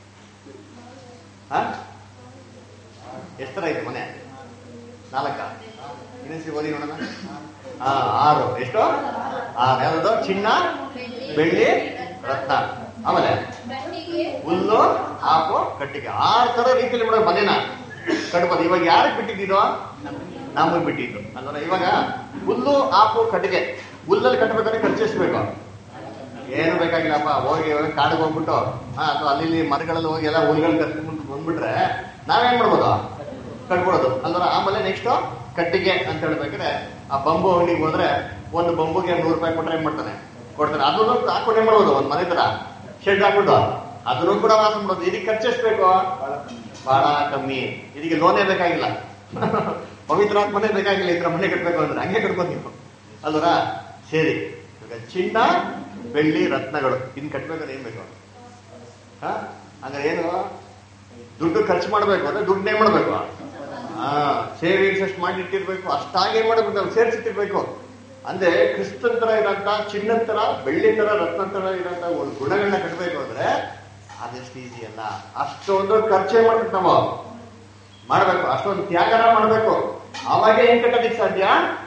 ಹಾ ಎಷ್ಟು ತರ ಇದೆ ಮನೆ ನಾಲ್ಕ ಇನ್ನೊಂದ್ಸಿ ಓದಿ ನೋಡೋಣ ಹಾ ಆರು ಎಷ್ಟು ಆರು ಯಾವ್ದು ಚಿನ್ನ ಬೆಳ್ಳಿ ರತ್ನ ಆಮೇಲೆ ಕಟ್ಟಿಗೆ ಹುಲ್ಲು ಹಾಕು ಕಟ್ಟಿಗೆ ಆರು ತರ ರೀತಿಯಲ್ಲಿ ಮಾಡೋ ಮನೇನ ಕಟ್ಬೋದು ಇವಾಗ ಯಾರಿಗೆ ಬಿಟ್ಟಿದ್ದೀರೋ ನಮಗೆ ಬಿಟ್ಟಿದ್ದು ಅಂದ್ರೆ ಇವಾಗ ಹುಲ್ಲು ಹಾಕು ಕಟ್ಟಿಗೆ ಹುಲ್ಲಲ್ಲಿ ಕಟ್ಟಬೇಕಾದ್ರೆ ಖರ್ಚು ಎಷ್ಟು ಬೇಕು ಏನು ಬೇಕಾಗಿಲ್ಲಪ್ಪ ಹೋಗಿ ಹೋಗಿ ಕಾಡಿಗೆ ಹೋಗ್ಬಿಟ್ಟು ಹಾ ಅಥವಾ ಅಲ್ಲಿ ಇಲ್ಲಿ ಮರಗಳಲ್ಲಿ ಹೋಗಿ ಎಲ್ಲ ಹುಲ್ಗಳು ಕರ್ಕೊಂಡ್ಬಿಟ್ಟು ಬಂದ್ಬಿಟ್ರೆ ನಾವೇನ್ ಮಾಡ್ಬೋದು ಕಟ್ಬಿಡೋದು ಅಲ್ವರ ಆಮೇಲೆ ನೆಕ್ಸ್ಟ್ ಕಟ್ಟಿಗೆ ಅಂತ ಹೇಳ್ಬೇಕಾದ್ರೆ ಆ ಬಂಬು ಅಂಗಡಿಗೆ ಹೋದ್ರೆ ಒಂದು ಬಂಬುಗೆ ನೂರು ರೂಪಾಯಿ ಕೊಟ್ರೆ ಏನ್ ಮಾಡ್ತಾನೆ ಕೊಡ್ತಾನೆ ಅದನ್ನು ಹಾಕೊಂಡು ಏನ್ ಮಾಡ್ಬೋದು ಒಂದ್ ಮನೆ ತರ ಶೆಡ್ ಹಾಕ್ಬಿಟ್ಟು ಅದನ್ನು ಕೂಡ ವಾಸ ಮಾಡೋದು ಇದಕ್ಕೆ ಖರ್ಚು ಎಷ್ಟು ಬೇಕು ಬಹಳ ಕಮ್ಮಿ ಇದಕ್ಕೆ ಲೋನೇ ಬೇಕಾಗಿಲ್ಲ ಪವಿತ್ರಾತ್ಮನೇ ಬೇಕಾಗಿಲ್ಲ ಈ ತರ ಮನೆ ಕಟ್ಬೇಕು ಅಂದ್ರೆ ಹಂಗೆ ಕಟ್ಬೋದು ನೀವು ಅಲ್ವರ ಸೇರಿ ಇವಾಗ ಚಿನ್ನ ಬೆಳ್ಳಿ ರತ್ನಗಳು ಇನ್ ಕಟ್ಬೇಕಾದ್ರೆ ಏನ್ ಬೇಕು ಹಾ ಹಂಗಾರೆ ಏನು ದುಡ್ಡು ಖರ್ಚು ಮಾಡ್ಬೇಕು ಅಂದ್ರೆ ದುಡ್ಡನ್ನೇ ಮಾಡ್ಬೇಕು ಹಾ ಸೇವಿಂಗ್ಸ್ ಅಷ್ಟು ಮಾಡಿ ಇಟ್ಟಿರ್ಬೇಕು ಅಷ್ಟಾಗಿ ಏನ್ ಮಾಡ್ಬೇಕು ನಾವು ಸೇರಿಸಿಟ್ಟಿರ್ಬೇಕು ಅಂದ್ರೆ ಕ್ರಿಸ್ತನ್ ತರ ಇರೋಂತ ಚಿನ್ನದ ತರ ಬೆಳ್ಳಿ ತರ ರತ್ನ ತರ ಇರೋಂತ ಒಂದು ಗುಣಗಳನ್ನ ಕಟ್ಟಬೇಕು ಅಂದ್ರೆ ಅದೆಷ್ಟು ಈಸಿ ಅಲ್ಲ ಅಷ್ಟೊಂದು ಖರ್ಚೇ ಮಾಡ್ಬೇಕು ನಾವು ಮಾಡ್ಬೇಕು ಅಷ್ಟೊಂದು ತ್ಯಾಗನ ಮಾಡ್ಬೇಕು ಅವಾಗ ಏನ್ ಕಟ್ಟೋದಕ್ಕೆ ಸಾಧ್ಯ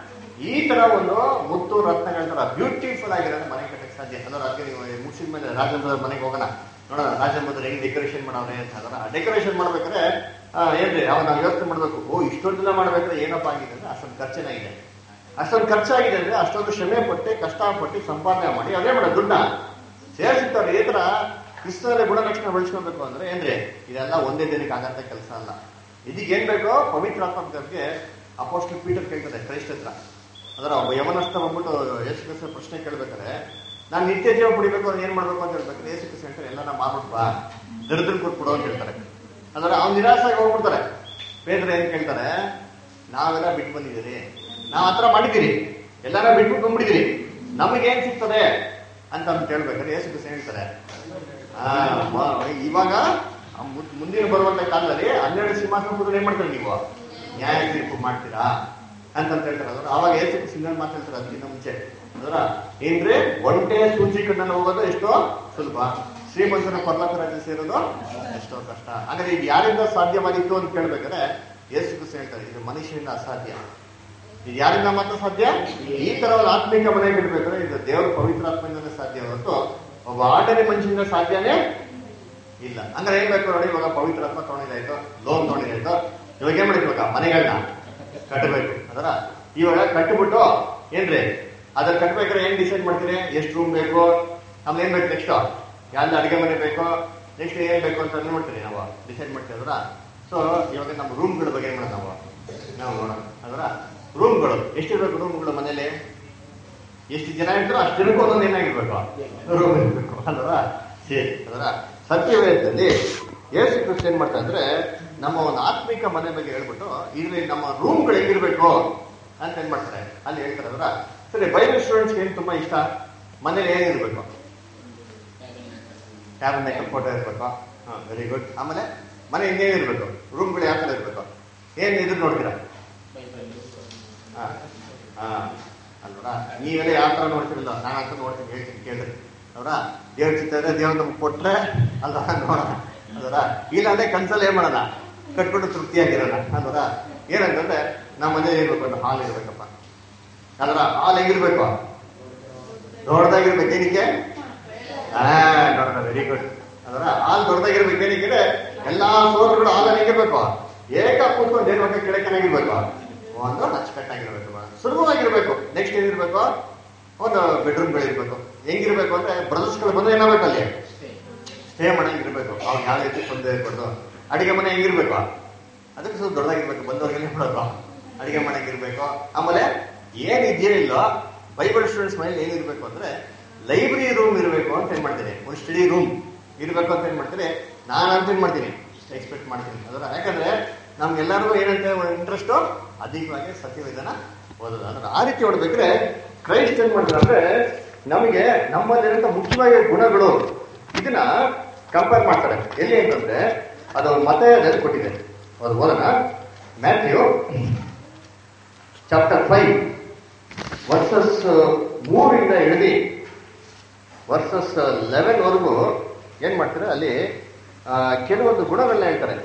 ಈ ತರ ಒಂದು ಮುತ್ತು ರತ್ನಗಳ ತರ ಬ್ಯೂಟಿಫುಲ್ ಆಗಿರೋದು ಮನೆ ಕಟ್ಟಕ್ಕೆ ಸಾಧ್ಯ ಅಂದ್ರೆ ಅದಕ್ಕೆ ನೀವು ಮುಗಿಸಿದ ಮೇಲೆ ರಾಜೇಂದ್ರ ಮನೆಗೆ ಹೋಗೋಣ ನೋಡೋಣ ರಾಜೇಂದ್ರ ಹೆಂಗ್ ಡೆಕೋರೇಷನ್ ಮಾಡವ್ರೆ ಅಂತ ಅದರ ಡೆಕೋರೇಷನ್ ಮಾಡ್ಬೇಕಾದ್ರೆ ಆ, ಏನ್ರಿ ಅವಾಗ ನಾವು ಯೋಚನೆ ಮಾಡ್ಬೇಕು ಓ ಇಷ್ಟೊಂದು ದಿನ ಮಾಡ್ಬೇಕಾದ್ರೆ ಏನಪ್ಪ ಆಗಿದೆ ಅಂದ್ರೆ ಅಷ್ಟೊಂದು ಖರ್ಚೇನಾಗಿದೆ ಅಷ್ಟೊಂದು ಖರ್ಚಾಗಿದೆ ಅಂದ್ರೆ ಅಷ್ಟೊಂದು ಶ್ರಮೆ ಪಟ್ಟು ಕಷ್ಟಪಟ್ಟು ಸಂಪಾದನೆ ಮಾಡಿ ಅದೇ ಮಾಡೋದು ದುಡ್ಡ ಸೇರಿಸಿರ್ತಾರೆ ಈ ತರ ಕ್ರಿಸ್ತನ ಗುಣಲಕ್ಷಣ ಬೆಳೆಸ್ಕೊಳ್ಬೇಕು ಅಂದ್ರೆ ಏನ್ರಿ ಇದೆಲ್ಲ ಒಂದೇ ದಿನಕ್ಕೆ ಆಗಂತ ಕೆಲಸ ಅಲ್ಲ ಇದಕ್ಕೆ ಏನ್ ಬೇಕೋ ಪವಿತ್ರಾತ್ಮಕಕ್ಕೆ ಅಪೋಸ್ಟಲ್ ಪೀಟರ್ ಕೇಳ್ತಾರೆ ಕ್ರೈಸ್ತ ಹತ್ರ ಅದರ ಒಬ್ಬ ಯವನಸ್ಥ ಬಂದ್ಬಿಟ್ಟು ಯೇಸು ಕ್ರಿಸ್ತ ಪ್ರಶ್ನೆ ಕೇಳ್ಬೇಕಾದ್ರೆ ನಾನು ನಿತ್ಯ ಜೀವ ಪಡಿಬೇಕು ಅಂದ್ರೆ ಏನ್ ಮಾಡ್ಬೇಕು ಅಂತ ಹೇಳ್ಬೇಕಾದ್ರೆ ಯೇಸು ಕ್ರಿಸ್ತ ಹೇಳ್ತಾರೆ ಎಲ್ಲ ನಾ ಮಾಡ್ಬಿಟ್ಟು ಬಾ ದರಿದ್ರ ಕೊಟ್ಬಿಡು ಅಂತ ಹೇಳ್ತಾರೆ ಅದರ ಅವ್ನು ನಿರಾಶಾಗಿ ಹೋಗ್ಬಿಡ್ತಾರೆ ಪೇದ್ರ ಏನ್ ಕೇಳ್ತಾರೆ ನಾವೆಲ್ಲ ಬಿಟ್ಟು ಬಂದಿದ್ದೀರಿ ನಾವ್ ಹತ್ರ ಮಾಡಿದ್ದೀರಿ ಎಲ್ಲಾರ ಬಿಟ್ಬಿಟ್ಟು ಬಂದ್ಬಿಟ್ಟಿದ್ದೀರಿ ನಮಗೆ ಏನ್ ಸಿಗ್ತದೆ ಅಂತ ಅಂತ ಕೇಳ್ಬೇಕಾದ್ರೆ ಯೇಸು ಕ್ರಿಸ್ತ ಹೇಳ್ತಾರೆ ಆ, ಮ- ಇವಾಗ ಆ ಮು- ಮುಂದಿನ ಬರುವಂತ ಕಾಲದಲ್ಲಿ ಹನ್ನೆರಡು ಸಿಂಹಾಸನ ಕೂತ್ಕೊಂಡು ಏನ್ ಮಾಡ್ತಾರೆ ನೀವು ನ್ಯಾಯ ತೀರ್ಪು ಮಾಡ್ತೀರಾ ಅಂತಂತ ಹೇಳ್ತಾರೆ ಅದರ ಅವಾಗ ಏಸು ಸಿಂಗಲ್ ಮಾತು ಹೇಳ್ತಾರೆ ಅದಕ್ಕಿಂತ ಮುಂಚೆ ಅದರ ಏನ್ರಿ ಒಂಟೆ ಸೂಚಿ ಕಣ್ಣಲ್ಲಿ ಹೋಗೋದು ಎಷ್ಟೋ ಸುಲಭ ಶ್ರೀಮಂತನ ಪರ್ಲಕ ರಾಜ್ಯ ಸೇರೋದು ಎಷ್ಟೋ ಕಷ್ಟ ಹಾಗಾದ್ರೆ ಇದು ಯಾರಿಂದ ಸಾಧ್ಯವಾಗಿತ್ತು ಅಂತ ಕೇಳ್ಬೇಕಾದ್ರೆ ಯೇಸು ಕ್ರಿಸ್ತ ಹೇಳ್ತಾರೆ ಇದು ಮನುಷ್ಯರಿಂದ ಅಸಾಧ್ಯ ಇದು ಯಾರಿಂದ ಮಾತ್ರ ಸಾಧ್ಯ ಈ ತರ ಒಂದು ಆತ್ಮಿಕ ಮನೆ ಬಿಡ್ಬೇಕಾದ್ರೆ ಇದು ದೇವರ ಪವಿತ್ರಾತ್ಮದಿಂದಲೇ ಸಾಧ್ಯ ಹೊರತು ಒಬ್ಬ ಆರ್ಡರಿ ಮನುಷ್ಯನಿಂದ ಸಾಧ್ಯನೇ ಇಲ್ಲ ಅಂದ್ರೆ ಏನ್ ಬೇಕು ನೋಡಿ ಇವಾಗ ಪವಿತ್ರಾತ್ಮ ತಗೊಂಡಿದ್ದಾಯ್ತು ಲೋನ್ ತಗೊಂಡಿದ್ದಾಯ್ತು ಇವಾಗ ಏನ್ ಮಾಡ್ಬೇಕು ಇವಾಗ ಮನೆಗಳನ್ನ ಕಟ್ಟಬೇಕು ಅದರ ಇವಾಗ ಕಟ್ಟಿಬಿಟ್ಟು ಏನ್ರಿ ಅದ್ರ ಕಟ್ಬೇಕಾದ್ರೆ ಏನ್ ಡಿಸೈಡ್ ಮಾಡ್ತೀರಿ ಎಷ್ಟು ರೂಮ್ ಬೇಕು ಆಮೇಲೆ ಏನ್ ಬೇಕು ನೆಕ್ಸ್ಟ್ ಯಾವ್ದು ಅಡಿಗೆ ಮನೆ ಬೇಕು ನೆಕ್ಸ್ಟ್ ಏನ್ ಬೇಕು ಅಂತ ಅದ್ ಮಾಡ್ತೀರಿ ನಾವು ಡಿಸೈಡ್ ಮಾಡ್ತೀವಿ ಅದರ ಸೊ ಇವಾಗ ನಮ್ಮ ರೂಮ್ಗಳ ಬಗ್ಗೆ ಏನ್ ಮಾಡೋಣ ನಾವು ನಾವು ನೋಡೋಣ ಅದರ ರೂಮ್ಗಳು ಎಷ್ಟಿರ್ಬೇಕು ರೂಮ್ಗಳು ಮನೇಲಿ ಎಷ್ಟು ಜನ ಇರ್ತಾರೋ ಅಷ್ಟು ಜನಕ್ಕೂ ಒಂದೊಂದು ಏನಾಗಿರ್ಬೇಕು ರೂಮ್ ಇರ್ಬೇಕು ಅಲ್ವಾ ಸರಿ ಅದರ ಸತ್ಯವೇದದಲ್ಲಿ ಯೇಸು ಕ್ರಿಸ್ತ ಏನ್ ಮಾಡ್ತಾ ಅಂದ್ರೆ ನಮ್ಮ ಒಂದು ಆತ್ಮಿಕ ಮನೆ ಬಗ್ಗೆ ಹೇಳ್ಬಿಟ್ಟು ಇಲ್ಲಿ ನಮ್ಮ ರೂಮ್ಗಳು ಹೆಂಗಿರ್ಬೇಕು ಅಂತ ಏನ್ ಮಾಡ್ತಾರೆ ಅಲ್ಲಿ ಹೇಳ್ತಾರೆ ಅದರ ಸರಿ ಬೈಬಲ್ ಸ್ಟೂಡೆಂಟ್ಸ್ ಏನ್ ತುಂಬಾ ಇಷ್ಟ ಮನೇಲಿ ಏನಿರ್ಬೇಕು ಟ್ಯಾಬ್ ಮೇಕಪ್ ಫೋಟೋ ಇರ್ಬೇಕು ಹಾ ವೆರಿ ಗುಡ್ ಆಮೇಲೆ ಮನೆ ಹಿಂಗೆ ಇರ್ಬೇಕು ರೂಮ್ಗಳು ಯಾವ ತರ ಇರ್ಬೇಕು ಏನ್ ಇದ್ರ ನೋಡ್ತೀರಾ ಹಾ ಹಾ ಅಲ್ವರ ನೀವೆಲ್ಲ ಯಾವ ತರ ನೋಡ್ತಿರಲ್ಲ ನಾನು ಅಂತ ನೋಡ್ತೀನಿ ಹೇಳ್ತೀನಿ ಕೇಳ್ರಿ ಅವರ ದೇವ್ರ ಚಿತ್ರ ದೇವ್ರ ನಮ್ಗೆ ಕೊಟ್ರೆ ಅಲ್ವ ನೋಡೋಣ ಅಲ್ವರ ಇಲ್ಲ ಅಂದ್ರೆ ಕನ್ಸಲ್ಲಿ ಏನ್ ಮಾಡೋಣ ಕಟ್ಕೊಂಡು ತೃಪ್ತಿಯಾಗಿರೋಣ ಅಲ್ವರ ಏನಂತಂದ್ರೆ ನಮ್ಮ ಮನೆ ಇರ್ಬೇಕು ಅಂತ ಹಾಲ್ ಇರ್ಬೇಕಪ್ಪ ಅಲ್ವರ ಹಾಲ್ ಹೆಂಗಿರ್ಬೇಕು ದೊಡ್ಡದಾಗಿರ್ಬೇಕು ಏನಕ್ಕೆ ಹಾ ನೋಡೋಣ ವೆರಿ ಗುಡ್ ಅದರ ಹಾಲ್ ದೊಡ್ಡದಾಗಿರ್ಬೇಕು ಏನಕ್ಕೆ ಎಲ್ಲಾ ಸೋದರಗಳು ಹಾಲಲ್ಲಿ ಹೆಂಗಿರ್ಬೇಕು ಏಕ ಕೂತ್ಕೊಂಡು ಏನ್ ಬೇಕಾ ಕೆಳಗೆ ಚೆನ್ನಾಗಿರ್ಬೇಕು ಒಂದು ಅಚ್ಚುಕಟ್ಟಾಗಿರ್ಬೇಕು ಸುಲಭವಾಗಿರ್ಬೇಕು ನೆಕ್ಸ್ಟ್ ಏನಿರ್ಬೇಕು ಒಂದು ಬೆಡ್ರೂಮ್ಗಳಿರ್ಬೇಕು ಹೆಂಗಿರ್ಬೇಕು ಅಂದ್ರೆ ಬ್ರದರ್ಸ್ಗಳು ಬಂದ್ರೆ ಏನಾಗಬೇಕು ಅಲ್ಲಿ ಸ್ಟೇ ಮಾಡಂಗಿರ್ಬೇಕು ಅವ್ರು ಯಾವ ರೀತಿ ತೊಂದರೆ ಇರ್ಬಾರ್ದು ಅಡಿಗೆ ಮನೆ ಹೆಂಗಿರ್ಬೇಕು ಅದಕ್ಕೆ ಸ್ವಲ್ಪ ದೊಡ್ಡದಾಗಿರ್ಬೇಕು ಬಂದವ್ರಿಗೆ ಮಾಡೋದು ಅಡಿಗೆ ಮಾಡಂಗಿರ್ಬೇಕು ಆಮೇಲೆ ಏನ್ ಇದೆಯೋ ಇಲ್ಲೋ ಬೈಬಲ್ ಸ್ಟೂಡೆಂಟ್ಸ್ ಮನೇಲಿ ಏನಿರ್ಬೇಕು ಅಂದ್ರೆ ಲೈಬ್ರರಿ ರೂಮ್ ಇರಬೇಕು ಅಂತ ಏನ್ ಮಾಡ್ತೀನಿ ಒಂದು ಸ್ಟಡಿ ರೂಮ್ ಇರ್ಬೇಕು ಅಂತ ಏನ್ ಮಾಡ್ತೀನಿ ನಾನು ಅಂತ ಏನ್ ಮಾಡ್ತೀನಿ ಎಕ್ಸ್ಪೆಕ್ಟ್ ಮಾಡ್ತೀನಿ ಅದರ ಯಾಕಂದ್ರೆ ನಮ್ಗೆಲ್ಲರಿಗೂ ಏನಂತ ಇಂಟ್ರೆಸ್ಟ್ ಅಧಿಕವಾಗಿ ಸತ್ಯವೇದನ ಓದೋದು ಅಂದ್ರೆ ಆ ರೀತಿ ಓಡ್ಬೇಕ್ರೆ ಕ್ರೈಸ್ಟ್ ಏನ್ ಮಾಡ್ತಾರೆ ಅಂದ್ರೆ ನಮಗೆ ನಮ್ಮಲ್ಲಿರುವಂತ ಮುಖ್ಯವಾಗಿ ಗುಣಗಳು ಇದನ್ನ ಕಂಪೇರ್ ಮಾಡ್ತಾರೆ ಎಲ್ಲಿ ಅಂತಂದ್ರೆ ಅದು ಮತದಲ್ಲಿ ಕೊಟ್ಟಿದೆ ಅದು ಓದೋಣ ಮ್ಯಾಥ್ಯೂ ಚಾಪ್ಟರ್ ಫೈವ್ ವರ್ಸಸ್ ಮೂರಿಂದ ಹಿಡಿದು ವರ್ಸಸ್ ಲೆವೆನ್ ವರೆಗೂ ಏನ್ ಮಾಡ್ತಾರೆ ಅಲ್ಲಿ ಆ, ಕೆಲವೊಂದು ಗುಣಗಳನ್ನ ಹೇಳ್ತಾರೆ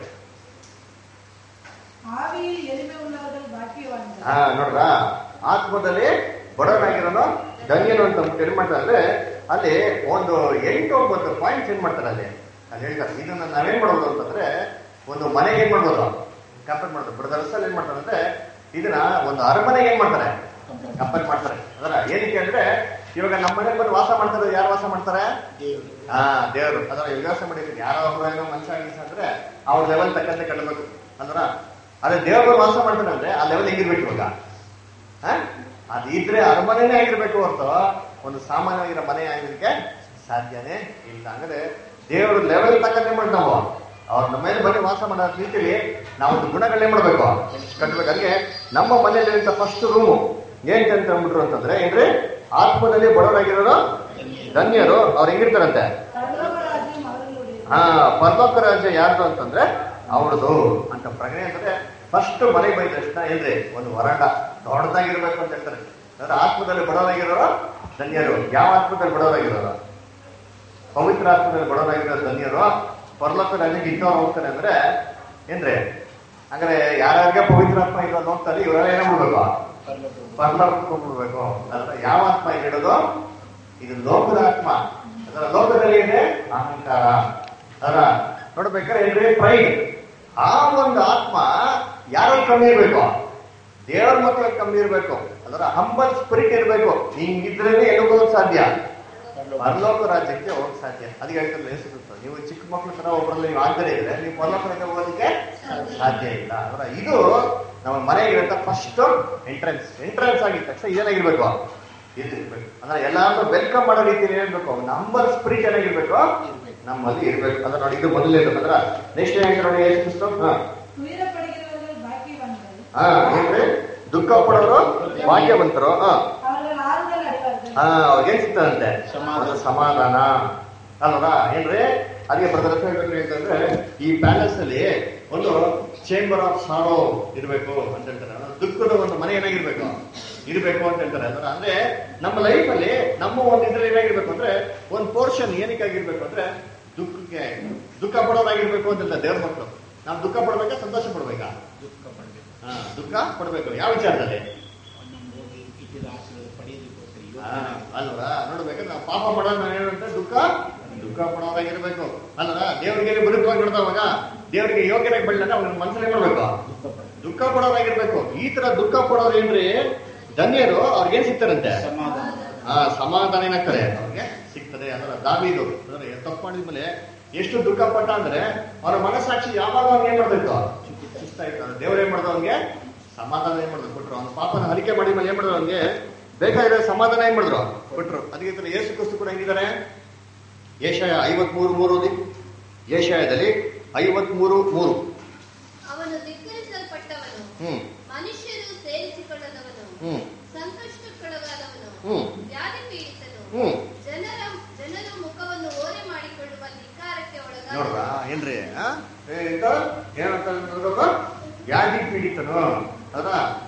ஆவியில் எளிமை உள்ளவர்கள் பாக்கியவான்கள் ಹಾ ನೋಡ್ರ ಆತ್ಮದಲ್ಲಿ ಬಡವನಾಗಿರೋನು ಧನ್ಯನು ಅಂತ ಅಂದ್ಬಿಟ್ಟು ಏನ್ ಮಾಡ್ತಾರೆ ಅಂದ್ರೆ ಅಲ್ಲಿ ಒಂದು ಎಂಟು ಒಂಬತ್ತು ಪಾಯಿಂಟ್ಸ್ ಏನ್ ಮಾಡ್ತಾರೆ ಅಲ್ಲಿ ಅಲ್ಲಿ ಹೇಳ್ತಾರೆ ಇದನ್ನ ನಾವೇನ್ ಮಾಡ್ಬೋದು ಅಂತಂದ್ರೆ ಒಂದು ಮನೆಗೆ ಏನ್ ಮಾಡ್ಬೋದು ಕಂಪೇರ್ ಮಾಡ್ಬೋದು ಬ್ರದರ್ಸ್ ಅಲ್ಲಿ ಏನ್ ಮಾಡ್ತಾರೆ ಅಂದ್ರೆ ಇದನ್ನ ಒಂದು ಅರಮನೆಗೆ ಏನ್ ಮಾಡ್ತಾರೆ ಕಂಪೇರ್ ಮಾಡ್ತಾರೆ ಅದರ ಏನಕ್ಕೆ ಅಂದ್ರೆ ಇವಾಗ ನಮ್ಮ ಮನೆಗೆ ಬಂದು ವಾಸ ಮಾಡ್ತಾರೆ ಯಾರು ವಾಸ ಮಾಡ್ತಾರೆ ದೇವರು ಹಾ ದೇವರು ಅದರ ಯೋಗಾಸ ಮಾಡಿದ್ರೆ ಯಾರೋ ಒಬ್ರು ಏನೋ ಮನುಷ್ಯ ಆಗಿಸ ಅಂದ್ರೆ ಅವ್ರ ಲೆವೆಲ್ ತಕ್ಕಂತೆ ಕಟ್ಟಬೇಕು ಅಂದ್ರ ಅದೇ ದೇವರು ವಾಸ ಮಾಡ್ತಾನೆ ಅಂದ್ರೆ ಆ ಲೆವೆಲ್ ಹೆಂಗಿರ್ಬೇಕು ಇವಾಗ ಹಾ ಅದು ಇದ್ರೆ ಅರಮನೆನೇ ಆಗಿರ್ಬೇಕು ಹೊರತು ಒಂದು ಸಾಮಾನ್ಯವಾಗಿರೋ ಮನೆ ಆಗಿರ್ಲಿಕ್ಕೆ ಸಾಧ್ಯನೇ ಇಲ್ಲ ಅಂದ್ರೆ ದೇವ್ರ ಲೆವೆಲ್ ತಕ್ಕಂತೆ ಮಾಡಿ ನಾವು ಅವ್ರ ನಮ್ಮ ಮೇಲೆ ಬಂದು ವಾಸ ಮಾಡೋ ರೀತಿಯಲ್ಲಿ ನಾವು ಒಂದು ಗುಣಗಳನ್ನೇ ಮಾಡ್ಬೇಕು ಕಟ್ಬೇಕು ಅದಕ್ಕೆ ನಮ್ಮ ಮನೆಯಲ್ಲಿ ಫಸ್ಟ್ ರೂಮು ಏನ್ ಅಂತ ಅಂದ್ಬಿಟ್ರು ಅಂತಂದ್ರೆ ಏನ್ರಿ ಆತ್ಮದಲ್ಲಿ ಬಡವರಾಗಿರೋರು ಧನ್ಯರು ಅವ್ರು ಹೆಂಗಿರ್ತಾರಂತೆ ಪರಲೋಕ ರಾಜ್ಯ ಮರಳುಡಿ ಹಾ ಪರಲೋಕ ರಾಜ್ಯ ಯಾರ್ದು ಅಂತಂದ್ರೆ ಅವ್ರದ್ದು ಅಂತ ಪ್ರಜ್ಞೆ ಅಂದ್ರೆ ಫಸ್ಟ್ ಮನೆಗೆ ಬಂದ ತಕ್ಷಣ ಏನ್ರಿ ಒಂದು ವರಾಂಡ ದೊಡ್ಡದಾಗಿರ್ಬೇಕು ಅಂತ ಹೇಳ್ತಾರೆ ಅಂದ್ರೆ ಆತ್ಮದಲ್ಲಿ ಬಡವರಾಗಿರೋರು ಧನ್ಯರು ಯಾವ ಆತ್ಮದಲ್ಲಿ ಬಡವರಾಗಿರೋರು ಪವಿತ್ರ ಆತ್ಮದಲ್ಲಿ ಬಡವರಾಗಿರೋ ಧನ್ಯರು ಪರಲೋಕ ರಾಜ್ಯಕ್ಕೆ ಇಂಥವ್ರು ಹೋಗ್ತಾರೆ ಅಂದ್ರೆ ಏನ್ರಿ ಹಂಗಾರೆ ಯಾರ್ಯಾರಿಗೆ ಪವಿತ್ರ ಆತ್ಮ ಇರೋದು ಹೋಗ್ತಾರೆ ಇವರೆಲ್ಲ ಏನೇ ಮಾಡ್ಬೇಕು ಪರಲೋಕಕ್ಕೆ ಹೋಗ್ಬಿಡ್ಬೇಕು ಅಂದ್ರೆ ಯಾವ ಆತ್ಮ ಇಲ್ಲಿ ಹೇಳೋದು ಇದು ಲೋಕದ ಆತ್ಮ ಅದರ ಲೋಕದಲ್ಲಿ ಇದೆ ಅಹಂಕಾರ ಅದರ ನೋಡ್ಬೇಕಾದ್ರೆ ಏನ್ರಿ ಪ್ರೈಡ್ ಆ ಒಂದು ಆತ್ಮ ಯಾರು ಕಮ್ಮಿ ಇರ್ಬೇಕು ದೇವರ ಮಕ್ಕಳಿಗೆ ಕಮ್ಮಿ ಇರ್ಬೇಕು ಅದರ ಹಂಬಲ್ ಸ್ಪಿರಿಟ್ ಇರ್ಬೇಕು ಹಿಂಗಿದ್ರೇನೆ ಎಲ್ಲಿ ಹೋಗೋಕ್ ಸಾಧ್ಯ ಪರಲೋಕ ರಾಜ್ಯಕ್ಕೆ ಹೋಗಕ್ ಸಾಧ್ಯ ಅದಕ್ಕೆ ಹೇಳ್ತಾರೆ ಯೇಸು ಕ್ರಿಸ್ತ, ನೀವು ಚಿಕ್ಕ ಮಕ್ಕಳ ತರ ಒಬ್ಬರಲ್ಲಿ ನೀವು ಆಗದೇ ಇದ್ರೆ ನೀವು ಪರಲೋಕ ರಾಜ್ಯ ಹೋಗೋದಕ್ಕೆ ಸಾಧ್ಯ ಇಲ್ಲ ಅದರ ಇದು ನಮ್ಮ ಮನೆಗಿರಂತ ಫಸ್ಟ್ ಎಂಟ್ರೆನ್ಸ್ ಎಂಟ್ರೆನ್ಸ್ ಆಗಿದ ತಕ್ಷಣ ಇದೇನಾಗಿರ್ಬೇಕು ಇದಿರ್ಬೇಕು ಅಂದ್ರೆ ಎಲ್ಲಾರು ವೆಲ್ಕಮ್ ಮಾಡೋ ರೀತಿಯಲ್ಲಿ ಏನಿರ್ಬೇಕು ನಂಬರ್ ಸ್ಪಿರಿಟ್ ಏನಾಗಿರ್ಬೇಕು ನಮ್ಮಲ್ಲಿ ಇರ್ಬೇಕು ಅಂದ್ರೆ ನೋಡಿ ಇದು ಮೊದಲನೇದು ಅಂದ್ರೆ ನೆಕ್ಸ್ಟ್ ಏನ್ ನೋಡಿ ಯೇಸು ಕ್ರಿಸ್ತ ಹಾ துயர படுகிறவர்கள் பாக்கியவான்கள் ಹಾ ಏನ್ರಿ ದುಃಖ ಪಡೋರು ಭಾಗ್ಯವಂತರು ಹಾ அவர்கள் ஆறுதல் அடைவார்கள் ಹಾ ಅವ್ರಿಗೇನ್ ಸಿಗ್ತದಂತೆ ಸಮಾಧಾನ. ಒಂದು ಸಮಾಧಾನ ಅಲ್ವಾ ಏನ್ರಿ ಅದಕ್ಕೆ ಬ್ರದರ್ ಅಂತಂದ್ರೆ ಈ ಪ್ಯಾಲೇಸ್ ಅಲ್ಲಿ ಒಂದು ಚೇಂಬರ್ ಆಫ್ ಸಾರೋ ಇರ್ಬೇಕು ಅಂತ ಹೇಳ್ತಾರೆ ಅಂದ್ರೆ ದುಃಖದ ಒಂದು ಮನೆ ಏನಾಗಿರ್ಬೇಕು ಇರ್ಬೇಕು ಅಂತ ಹೇಳ್ತಾರೆ ಅಂದ್ರೆ ಅಂದ್ರೆ ನಮ್ಮ ಲೈಫ್ ಅಲ್ಲಿ ನಮ್ಮ ಒಂದು ಇದ್ರಲ್ಲಿ ಏನಾಗಿರ್ಬೇಕು ಅಂದ್ರೆ ಒಂದು ಪೋರ್ಷನ್ ಏನಕ್ಕಾಗಿರ್ಬೇಕು ಅಂದ್ರೆ ದುಃಖಕ್ಕೆ ದುಃಖ ಪಡೋದಾಗಿರ್ಬೇಕು ಅಂತಿಲ್ಲ ದೇವ್ರ ಮಕ್ಕಳು ನಾವು ದುಃಖ ಪಡ್ಬೇಕಾ ಸಂತೋಷ ಪಡ್ಬೇಕಾ ದುಃಖ ಪಡಬೇಕು ಹಾ, ದುಃಖ ಪಡ್ಬೇಕು ಯಾವ ವಿಚಾರದಲ್ಲಿ ನಮ್ಮ ಹೋಗಿ ಇಟ್ಟಿದ ಆಶೀರ್ವಾದ ಪಡೆಯೋದಕ್ಕೋಸ್ಕರ ಹಾ, ಯೋಚನೆ ಅಲ್ವಾ ನೋಡ್ಬೇಕಾದ್ರೆ ನಾವು ಪಾಪ ಮಾಡೋದು ಏನಂటే ದುಃಖ ದುಃಖ ಪಡೋದಾಗಿರ್ಬೇಕು ಅಲ್ವಾ ದೇವರಿಗೆ ಬದುಕವಾಗಿ ಬಿಡ್ತಾವಾಗ ದೇವರಿಗೆ ಯೋಗ್ಯರಾಗಿ ಬೆಳೆದ ಅವ್ನ ಮನಸ್ಸಲ್ಲಿ ಮಾಡ್ಬೇಕು ದುಃಖ ಪಡಬೇಕು ದುಃಖ ಪಡೋದಾಗಿರ್ಬೇಕು ಈ ತರ ದುಃಖ ಪಡೋರು ಏನ್ರಿ ಧನ್ಯರು ಅವ್ರಿಗೇನ್ ಸಿಗ್ತಾರಂತೆ ಸಮಾಧಾನ ಆ ಸಮಾಧಾನ ಏನಾಗ್ತಾರೆ ಅವ್ರಿಗೆ ಸಿಗ್ತದೆ ಅಂದ್ರೆ ದಾವಿದು ಅಂದ್ರೆ ತಪ್ಪು ಮಾಡಿದ್ಮೇಲೆ ಎಷ್ಟು ದುಃಖ ಪಟ್ಟ ಅಂದ್ರೆ ಅವ್ರ ಮನಸ್ಸಾಕ್ಷಿ ಯಾವಾಗ ಅವ್ನಿಗೆ ಏನ್ ಮಾಡ್ಬೇಕು ಇಷ್ಟ ಆಯ್ತು ದೇವ್ರ ಏನ್ ಮಾಡ್ದ ಅವ್ನಿಗೆ ಸಮಾಧಾನ ಏನ್ ಮಾಡಿದ್ರು ಕೊಟ್ರು ಅವ್ನ ಪಾಪನ ಹರಿಕೆ ಮಾಡಿ ಮೇಲೆ ಏನ್ ಮಾಡಿದ್ರು ಅವ್ನಿಗೆ ಬೇಕಾಗಿರೋ ಸಮಾಧಾನ ಏನ್ ಮಾಡಿದ್ರು ಕೊಟ್ರು ಅದಕ್ಕೆ ಈ ತರ ಯೇಸು ಕ್ರಿಸ್ತು ಕೂಡ ಹೆಂಗಿದ್ದಾರೆ ಏಷಯ ಐವತ್ಮೂರು ಮೂರು ಓದಿ ಏಷಯದಲ್ಲಿ ಐವತ್ಮೂರು ಮೂರು ಅವನು ಧಿಕ್ಕರಿಸಲ್ಪಟ್ಟವನು ಹ್ಮ್ ಮನುಷ್ಯರು ಸೇರಿಸಿಕೊಳ್ಳದವನು ಹ್ಮ್ ಸಂಕಷ್ಟಕ್ಕೊಳಗಾದವನು ಹ್ಮ್ ವ್ಯಾಧಿ ಪೀಡಿತನು ಹ್ಮ್ ಜನರ ಜನರ ಮುಖವನ್ನು ಓರೆ ಮಾಡಿಕೊಳ್ಳುವ ಧಿಕ್ಕಾರಕ್ಕೆ ನೋಡ್ರ ಒಳಗಾದ ಏನ್ರಿ ಆ? ಏನಿಂದ? ಏನಂತ ನೋಡ್ಬೇಕು? ವ್ಯಾಧಿ ಪೀಡಿತನು ಅದ